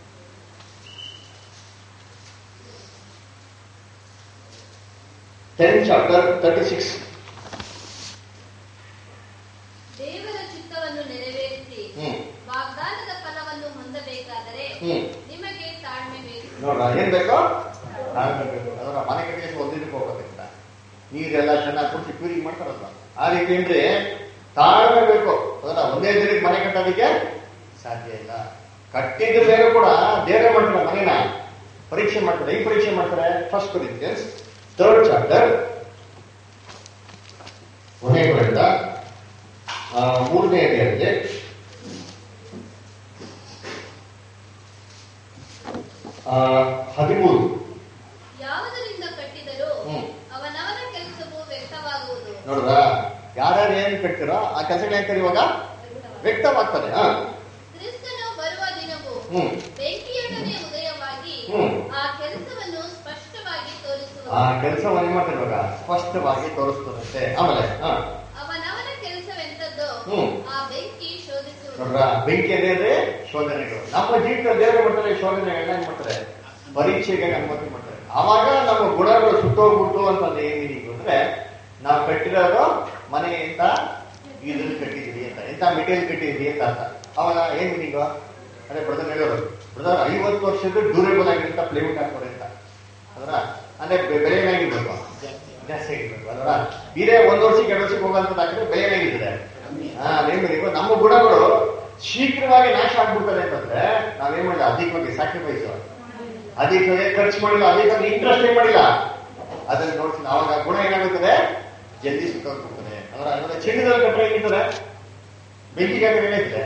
ten chapter thirty six ದೇವರ ಚಿತ್ತವನ್ನು ನೆರವೇರಿಸಿ ಹ್ಮ್ ವಾಗ್ದಾನದ ಫಲವನ್ನು ಹೊಂದಬೇಕಾದರೆ ಹ್ಮ್ ನಿಮಗೆ ತಾಳ್ಮೆ ಬೇಕು ನೋಡ್ರ ಏನ್ ಬೇಕೋ ತಾಳ್ಮೆ ಬೇಕು ಅದರ ಮನೆ ಕಟ್ಟಿಗೆ ಒಂದಿನಕ್ಕೆ ಹೋಗ್ಬೇಕಂತ ನೀರೆಲ್ಲ ಚೆನ್ನಾಗಿ ಕುಡಿಸಿ ಪ್ಯೂರಿಂಗ್ ಮಾಡ್ತಾರಲ್ಲ ಆ ರೀತಿ ಏನ್ರಿ ತಾಳ್ಮೆ ಬೇಕು ಅದರ ಒಂದೇ ದಿನಕ್ಕೆ ಮನೆ ಕಟ್ಟೋದಕ್ಕೆ ಸಾಧ್ಯ ಇಲ್ಲ ಕಟ್ಟಿದ ಮೇಲೆ ಕೂಡ ದೇವರೇ ಮಾಡ್ತಾರೆ ಮನೆನ ಪರೀಕ್ಷೆ ಮಾಡ್ತಾರೆ ಈ ಪರೀಕ್ಷೆ ಮಾಡ್ತಾರೆ ಫಸ್ಟ್ ಕೊರಿಯನ್ಸ್ ಥರ್ಡ್ ಚಾಪ್ಟರ್ ಕೊನೆ ಕೊರಿಂದ ಮೂರನೇ ಅಧ್ಯಾಯದಲ್ಲಿ ಆ, ಹದಿಮೂರು ಯಾವುದರಿಂದ ಕಟ್ಟಿದರೂ ಹ್ಮ್. ಅವನವನ ಕೆಲಸವು ವ್ಯಕ್ತವಾಗುವುದು ನೋಡ್ರ ಯಾರ್ಯಾರು ಏನ್ ಕಟ್ತಿರೋ ಆ ಕೆಲಸಗಳು ಏನ್ ಇವಾಗ ವ್ಯಕ್ತವಾಗ್ತದೆ ಹಾ ಕ್ರಿಸ್ತನು ಬರುವ ದಿನವು ಹ್ಮ್ ಬೆಂಕಿಯೊಡನೆ ಉದಯವಾಗಿ ಹ್ಮ್. ಆ ಕೆಲಸವನ್ನು ಸ್ಪಷ್ಟವಾಗಿ ಆ ತೋರಿಸುವುದು ಕೆಲಸವನ್ನು ಏನ್ ಮಾಡ್ತಾರೆ ಇವಾಗ ಸ್ಪಷ್ಟವಾಗಿ ತೋರಿಸ್ತದಂತೆ ಆಮೇಲೆ ಹಾ ಅವನವನ ಕೆಲಸವೆಂತದ್ದು ಹ್ಮ್. ಆ ಬೆಂಕಿ ಶೋಧಿಸುವುದು ನೋಡ್ರ ಬೆಂಕಿ ಅಂದ್ರೆ ಶೋಧನೆಗಳು ನಮ್ಮ ಜೀವಿತ ದೇವರು ಮಾಡ್ತಾರೆ ಶೋಧನೆಗಳನ್ನ ಏನ್ ಮಾಡ್ತಾರೆ ಪರೀಕ್ಷೆಗೆ ಅನುಮತಿ ಮಾಡ್ತಾರೆ ಆವಾಗ ನಮ್ಮ ಗುಣಗಳು ಸುಟ್ಟೋಗ್ಬಿಟ್ಟು ಅಂತಂದ್ರೆ ಏನ್ ಮೀನಿಂಗ್ ಅಂದ್ರೆ ನಾವು ಕಟ್ಟಿರೋದು ಮನೆಯಿಂದ ಇದನ್ನ ಕಟ್ಟಿದೀವಿ ಅಂತ ಎಂತ ಮೆಟೀರಿಯಲ್ ಕಟ್ಟಿದೀವಿ ಅಂತ ಅರ್ಥ ಅವಾಗ ಏನ್ ಮೀನಿಂಗು ಅದೇ ಬ್ರದರ್ ಹೇಳೋರು ಬ್ರದರ್ ಐವತ್ತು ವರ್ಷದ ಡ್ಯೂರೇಬಲ್ ಆಗಿರಂತ ಪ್ಲೇವುಡ್ ಹಾಕೋರಿ ಅಂತ ಅದರ ಅಂದ್ರೆ ಬೆ- ಬೆಲೆ ಏನಾಗಿರ್ಬೇಕು ಜಾಸ್ತಿ ಆಗಿರ್ಬೇಕು ಅದರ ಇದೇ ಒಂದ್ ವರ್ಷಕ್ಕೆ ಎರಡು ವರ್ಷಕ್ಕೆ ಹೋಗಂತ ಹಾಕಿದ್ರೆ ಬೆಲೆ ಏನಾಗಿರ್ತದೆ ಹಾ ನೇಮದಿಗೂ ನಮ್ಮ ಗುಣಗಳು ಶೀಘ್ರವಾಗಿ ನಾಶ ಆಗ್ಬಿಡ್ತದೆ ಅಂತಂದ್ರೆ ನಾವೇನ್ ಮಾಡಿಲ್ಲ ಅಧಿಕವಾಗಿ ಸ್ಯಾಕ್ರಿಫೈಸ್ ಅಧಿಕವಾಗಿ ಖರ್ಚು ಮಾಡಿಲ್ಲ ಅಧಿಕವಾಗಿ ಇಂಟ್ರೆಸ್ಟ್ ಏನ್ ಮಾಡಿಲ್ಲ ಅದನ್ನ ನೋಡ್ತೀನಿ ಅವಾಗ ಗುಣ ಏನಾಗುತ್ತದೆ ಜಲ್ದಿ ಸುತ್ತೋಗ್ಬಿಡ್ತದೆ ಅದರ ಅಂದ್ರೆ ಚಿನ್ನದಲ್ಲಿ ಕಟ್ಟರೆ ಏನಿರ್ತದೆ ಬೆಂಕಿಗೆ ಹಾಕಿದ್ರೆ ಏನಾಯ್ತದೆ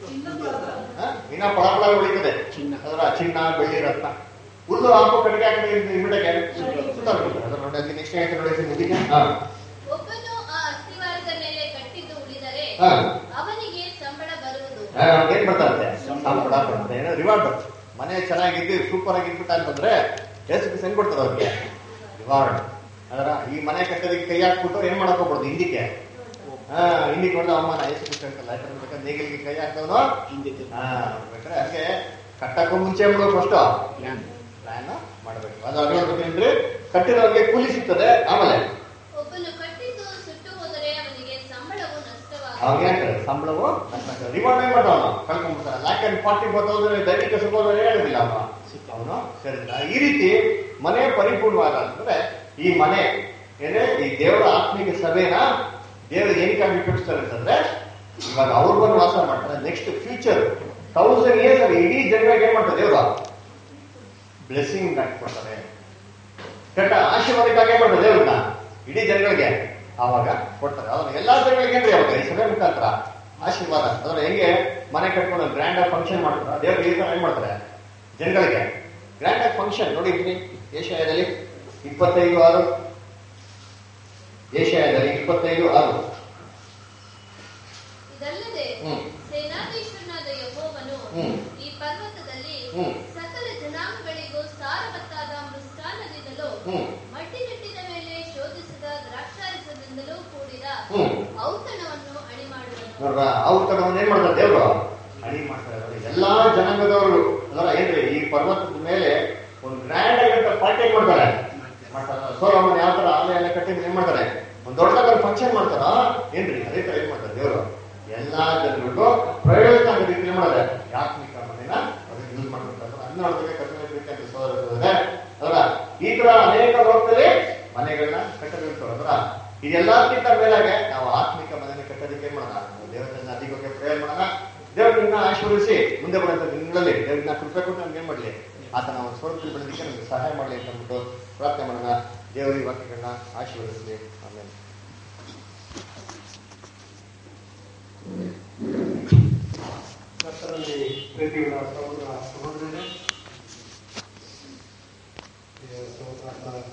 ಹಾ? ಇನ್ನ ಪಳ ಪಳ ಉಳಿತದೆ ಚಿನ್ನ. ಅದರ ಚಿನ್ನ ಬೆಳ್ಳಿ ರತ್ನ ಹುಲ್ಲು ಹಾಕೋ ಕಟ್ಟಿಗೆ ಹಾಕಿದ್ರೆ ಇಮಿಡಿಯೇಟ್ ಸುತ್ತೋಗ್ಬಿಡ್ತದೆ ಅದರ ನೋಡಿ ನೆಕ್ಸ್ಟ್ ಆಯ್ತು ನೋಡಿ ಮುಗಿಗೆ ಹಾ ಒಬ್ಬನು ಆ ಅಸ್ಥಿವಾರದ ಮೇಲೆ ಕಟ್ಟಿದ್ದು ಉಳಿದರೆ ಹಾ ಅವನಿಗೆ ಸಂಬಳ ಬರುವುದು ಆ, ಏನ್ ಬರ್ತಾರಂತೆ ಸಂಬಳ ಬರ್ತದೆ ಏನೋ ರಿವಾರ್ಡ್ ಮನೆ ಚೆನ್ನಾಗಿದ್ದು ಸೂಪರ್ ಆಗಿದ್ಬಿಟ್ಟ ಅಂತಂದ್ರೆ ಎಷ್ಟು ಸೆಂಡ್ ಕೊಡ್ತದೆ ಅವ್ರಿಗೆ ರಿವಾರ್ಡ್ ಅದರ ಈ ಮನೆ ಕಟ್ಟೋದಕ್ಕೆ ಕೈ ಹಾಕ್ಬಿಟ್ಟು ಏನ್ ಮಾಡಕ್ ಹೋಗ್ಬಾರ್ದು ಹಿಂದಿಕ್ಕೆ ಹಾ ಹಿಂದಿಕ್ಕೆ ಹೊಡೆದ ಅವಮಾನ ಎಷ್ಟು ಖುಷಿ ಅಂತಲ್ಲ ಯಾಕಂದ್ರೆ ಬೇಕಾದ್ರೆ ನೇಗಿಲಿಗೆ ಕೈ ಹಾಕ್ದವನು ಹಿಂದೆ ತಿರುಗಿ. ಹಾ ಬೇಕಾದ್ರೆ ಹಂಗೆ ಕಟ್ಟಕ್ಕೂ ಮುಂಚೆ ಬಿಡೋ ಫಸ್ಟ್ ಪ್ಲಾನ್ ಪ್ಲಾನ್ ಮಾಡ್ಬೇಕು ಅದು ಅದೇನ್ಬೇಕಂದ್ರೆ ಕಟ್ಟಿರೋರಿಗೆ ಕೂಲಿ ಸಿಗ್ತದೆ ಆಮೇಲೆ ಒಬ್ಬನು ಕಟ್ಟಿದ್ದು ಸುಟ್ಟು ಹೋದರೆ ಅವನಿಗೆ ಸಂಬಳವು ನಷ್ಟವಾಗುವುದು ಅವಾಗ ಹೇಳ್ತಾರೆ ಸಂಬಳವು ರಿವಾರ್ಡ್ ಏನ್ ಮಾಡ್ತಾವ ಕಳ್ಕೊಂಡ್ಬಿಡ್ತಾನೆ lakh and forty four thousand ದೈನಿಕ ಸುಖೋದರ ಹೇಳೋದಿಲ್ಲ ಅವನು ಅವನು ಸರಿಲ್ಲ ಈ ರೀತಿ ಮನೆ ಪರಿಪೂರ್ಣವಾದ ಅಂತಂದ್ರೆ ಈ ಮನೆ ಏನೇ ಈ ದೇವರ ಆತ್ಮಿಕ ಸಭೆನ ದೇವರು ಏನಕ್ಕಾಗಿ ಉಪಯೋಗಿಸ್ತಾರೆ ಅಂತಂದ್ರೆ ಇವಾಗ ಅವ್ರು ಬಂದು ವಾಸ ಮಾಡ್ತಾರೆ ನೆಕ್ಸ್ಟ್ ಫ್ಯೂಚರ್ ತೌಸಂಡ್ ಇಯರ್ಸ್ ಅಲ್ಲಿ ಇಡೀ ಜನಗಳಿಗೆ ಏನ್ ಮಾಡ್ತಾರೆ ದೇವ್ರು ಬ್ಲೆಸ್ಸಿಂಗ್ ಕೊಡ್ತಾರೆ ಕೆಟ್ಟ ಆಶೀರ್ವಾದಕ್ಕಾಗಿ ಏನ್ ಮಾಡ್ತಾರೆ ದೇವ್ರನ್ನ ಇಡೀ ಜನಗಳಿಗೆ ಆವಾಗ ಕೊಡ್ತಾರೆ ಅದನ್ನ ಎಲ್ಲಾ ಜನಗಳಿಗೆ ಏನ್ರಿ ಅವಾಗ ಈ ಸಭೆ ಮುಖಾಂತರ ಆಶೀರ್ವಾದ ಅಂದ್ರೆ ಹೆಂಗೆ ಮನೆ ಕಟ್ಕೊಂಡು ಗ್ರ್ಯಾಂಡ್ ಆಗಿ ಫಂಕ್ಷನ್ ಮಾಡ್ತಾರೆ ದೇವ್ರು ಈ ತರ ಏನ್ ಮಾಡ್ತಾರೆ ಜನಗಳಿಗೆ ಗ್ರ್ಯಾಂಡ್ ಆಗಿ ಫಂಕ್ಷನ್ ನೋಡಿದ್ರಿ ಏಷ್ಯಾದಲ್ಲಿ ಇಪ್ಪತ್ತೈದು ಆರು ಏಷ್ಯಾದಲ್ಲಿ ಇಪ್ಪತ್ತೈದು ಆರು ಇದಲ್ಲದೆ ಹ್ಮ್. ಸೇನಾಧೀಶ್ವರನಾದ ಯೆಹೋವನು ಹ್ಮ್. ಈ ಪರ್ವತದಲ್ಲಿ ಹ್ಮ್. ಸಕಲ ಜನಾಂಗಗಳಿಗೂ ಸಾರವತ್ತಾದ ಮೃಷ್ಟಾನದಿಂದಲೂ ಹ್ಮ್. ಮಟ್ಟಿಗಟ್ಟಿದ ಮೇಲೆ ಶೋಧಿಸಿದ ದ್ರಾಕ್ಷಾರಸದಿಂದಲೂ ಕೂಡಿದ ಹ್ಮ್. ಔತಣವನ್ನು ಅಣಿ ಮಾಡುವನು ನೋಡ್ರ ಅವ್ರ ಕಡೆ ಏನ್ ಮಾಡ್ತಾರೆ ದೇವ್ರು ಅಡಿ ಮಾಡ್ತಾರೆ ನೋಡಿ. ಎಲ್ಲಾ ಜನಾಂಗದವರು ಅದರ ಏನ್ರಿ ಈ ಪರ್ವತದ ಮೇಲೆ ಒಂದು ಗ್ರ್ಯಾಂಡ್ ಆಗಿರೋ ಪಾರ್ಟಿ ಏನ್ ಮಾಡ್ತಾರೆ ಮಾಡ್ತಾರೆ ಸೋಲಮ್ಮನ್ ಯಾವ ತರ ಆಲಯ ಎಲ್ಲ ಕಟ್ಟಿದ್ರೆ ಏನ್ ಮಾಡ್ತಾರೆ ಒಂದ್ ದೊಡ್ಡದಾದ ಫಂಕ್ಷನ್ ಮಾಡ್ತಾರ ಏನ್ರಿ ಅದೇ ತರ ಏನ್ ಮಾಡ್ತಾರೆ ದೇವರು ಎಲ್ಲಾ ಜನರಿಗೂ ಪ್ರಯೋಜನ ಆಗೋ ರೀತಿ ಏನ್ ಮಾಡ್ತಾರೆ ಈ ಆತ್ಮಿಕ ಮನೆನ ಯೂಸ್ ಮಾಡ್ತಾರೆ ಅದನ್ನ ನೋಡಿದ್ರೆ ಕಟ್ಟಬೇಕಂತ ಸೋದರ ಅದರ ಈ ತರ ಅನೇಕ ಲೋಕದಲ್ಲಿ ಮನೆಗಳನ್ನ ಕಟ್ಟಬೇಕು ಅದರ ಇದೆಲ್ಲಕ್ಕಿಂತ ಮೇಲಾಗೆ ನಾವು ಆತ್ಮಿಕ ಮನೆನ ಕಟ್ಟೋದಕ್ಕೆ ಏನ್ ಮಾಡೋಣ ದೇವರನ್ನ ಅಧಿಕಕ್ಕೆ ಪ್ರೇಯರ್ ಮಾಡೋಣ ದೇವರನ್ನ ಆಶೀರ್ವದಿಸಿ ಮುಂದೆ ಬರುವಂತ ದಿನಗಳಲ್ಲಿ ದೇವರನ್ನ ಕೃಪೆ ಕೊಟ್ಟು ನಮ್ಗೆ ಏನ್ ಮಾಡ್ಲಿ ಆತ ನಾವು ಸ್ವರೂಪದಲ್ಲಿ ಬೆಳೆದಕ್ಕೆ ನಮ್ಗೆ ಸಹಾಯ ಮಾಡ್ಲಿ ಅಂತ ಅಂದ್ಬಿಟ್ಟು ಪ್ರಾರ್ಥನೆ ಮಾಡೋಣ ದೇವರ ಈ ವಾಕ್ಯಗಳನ್ನ ಆಶೀರ್ವದಿಸಲಿ ಆಮೇಲೆ ಕರ್ತನಲ್ಲಿ ಪ್ರೀತಿಯುಳ್ಳ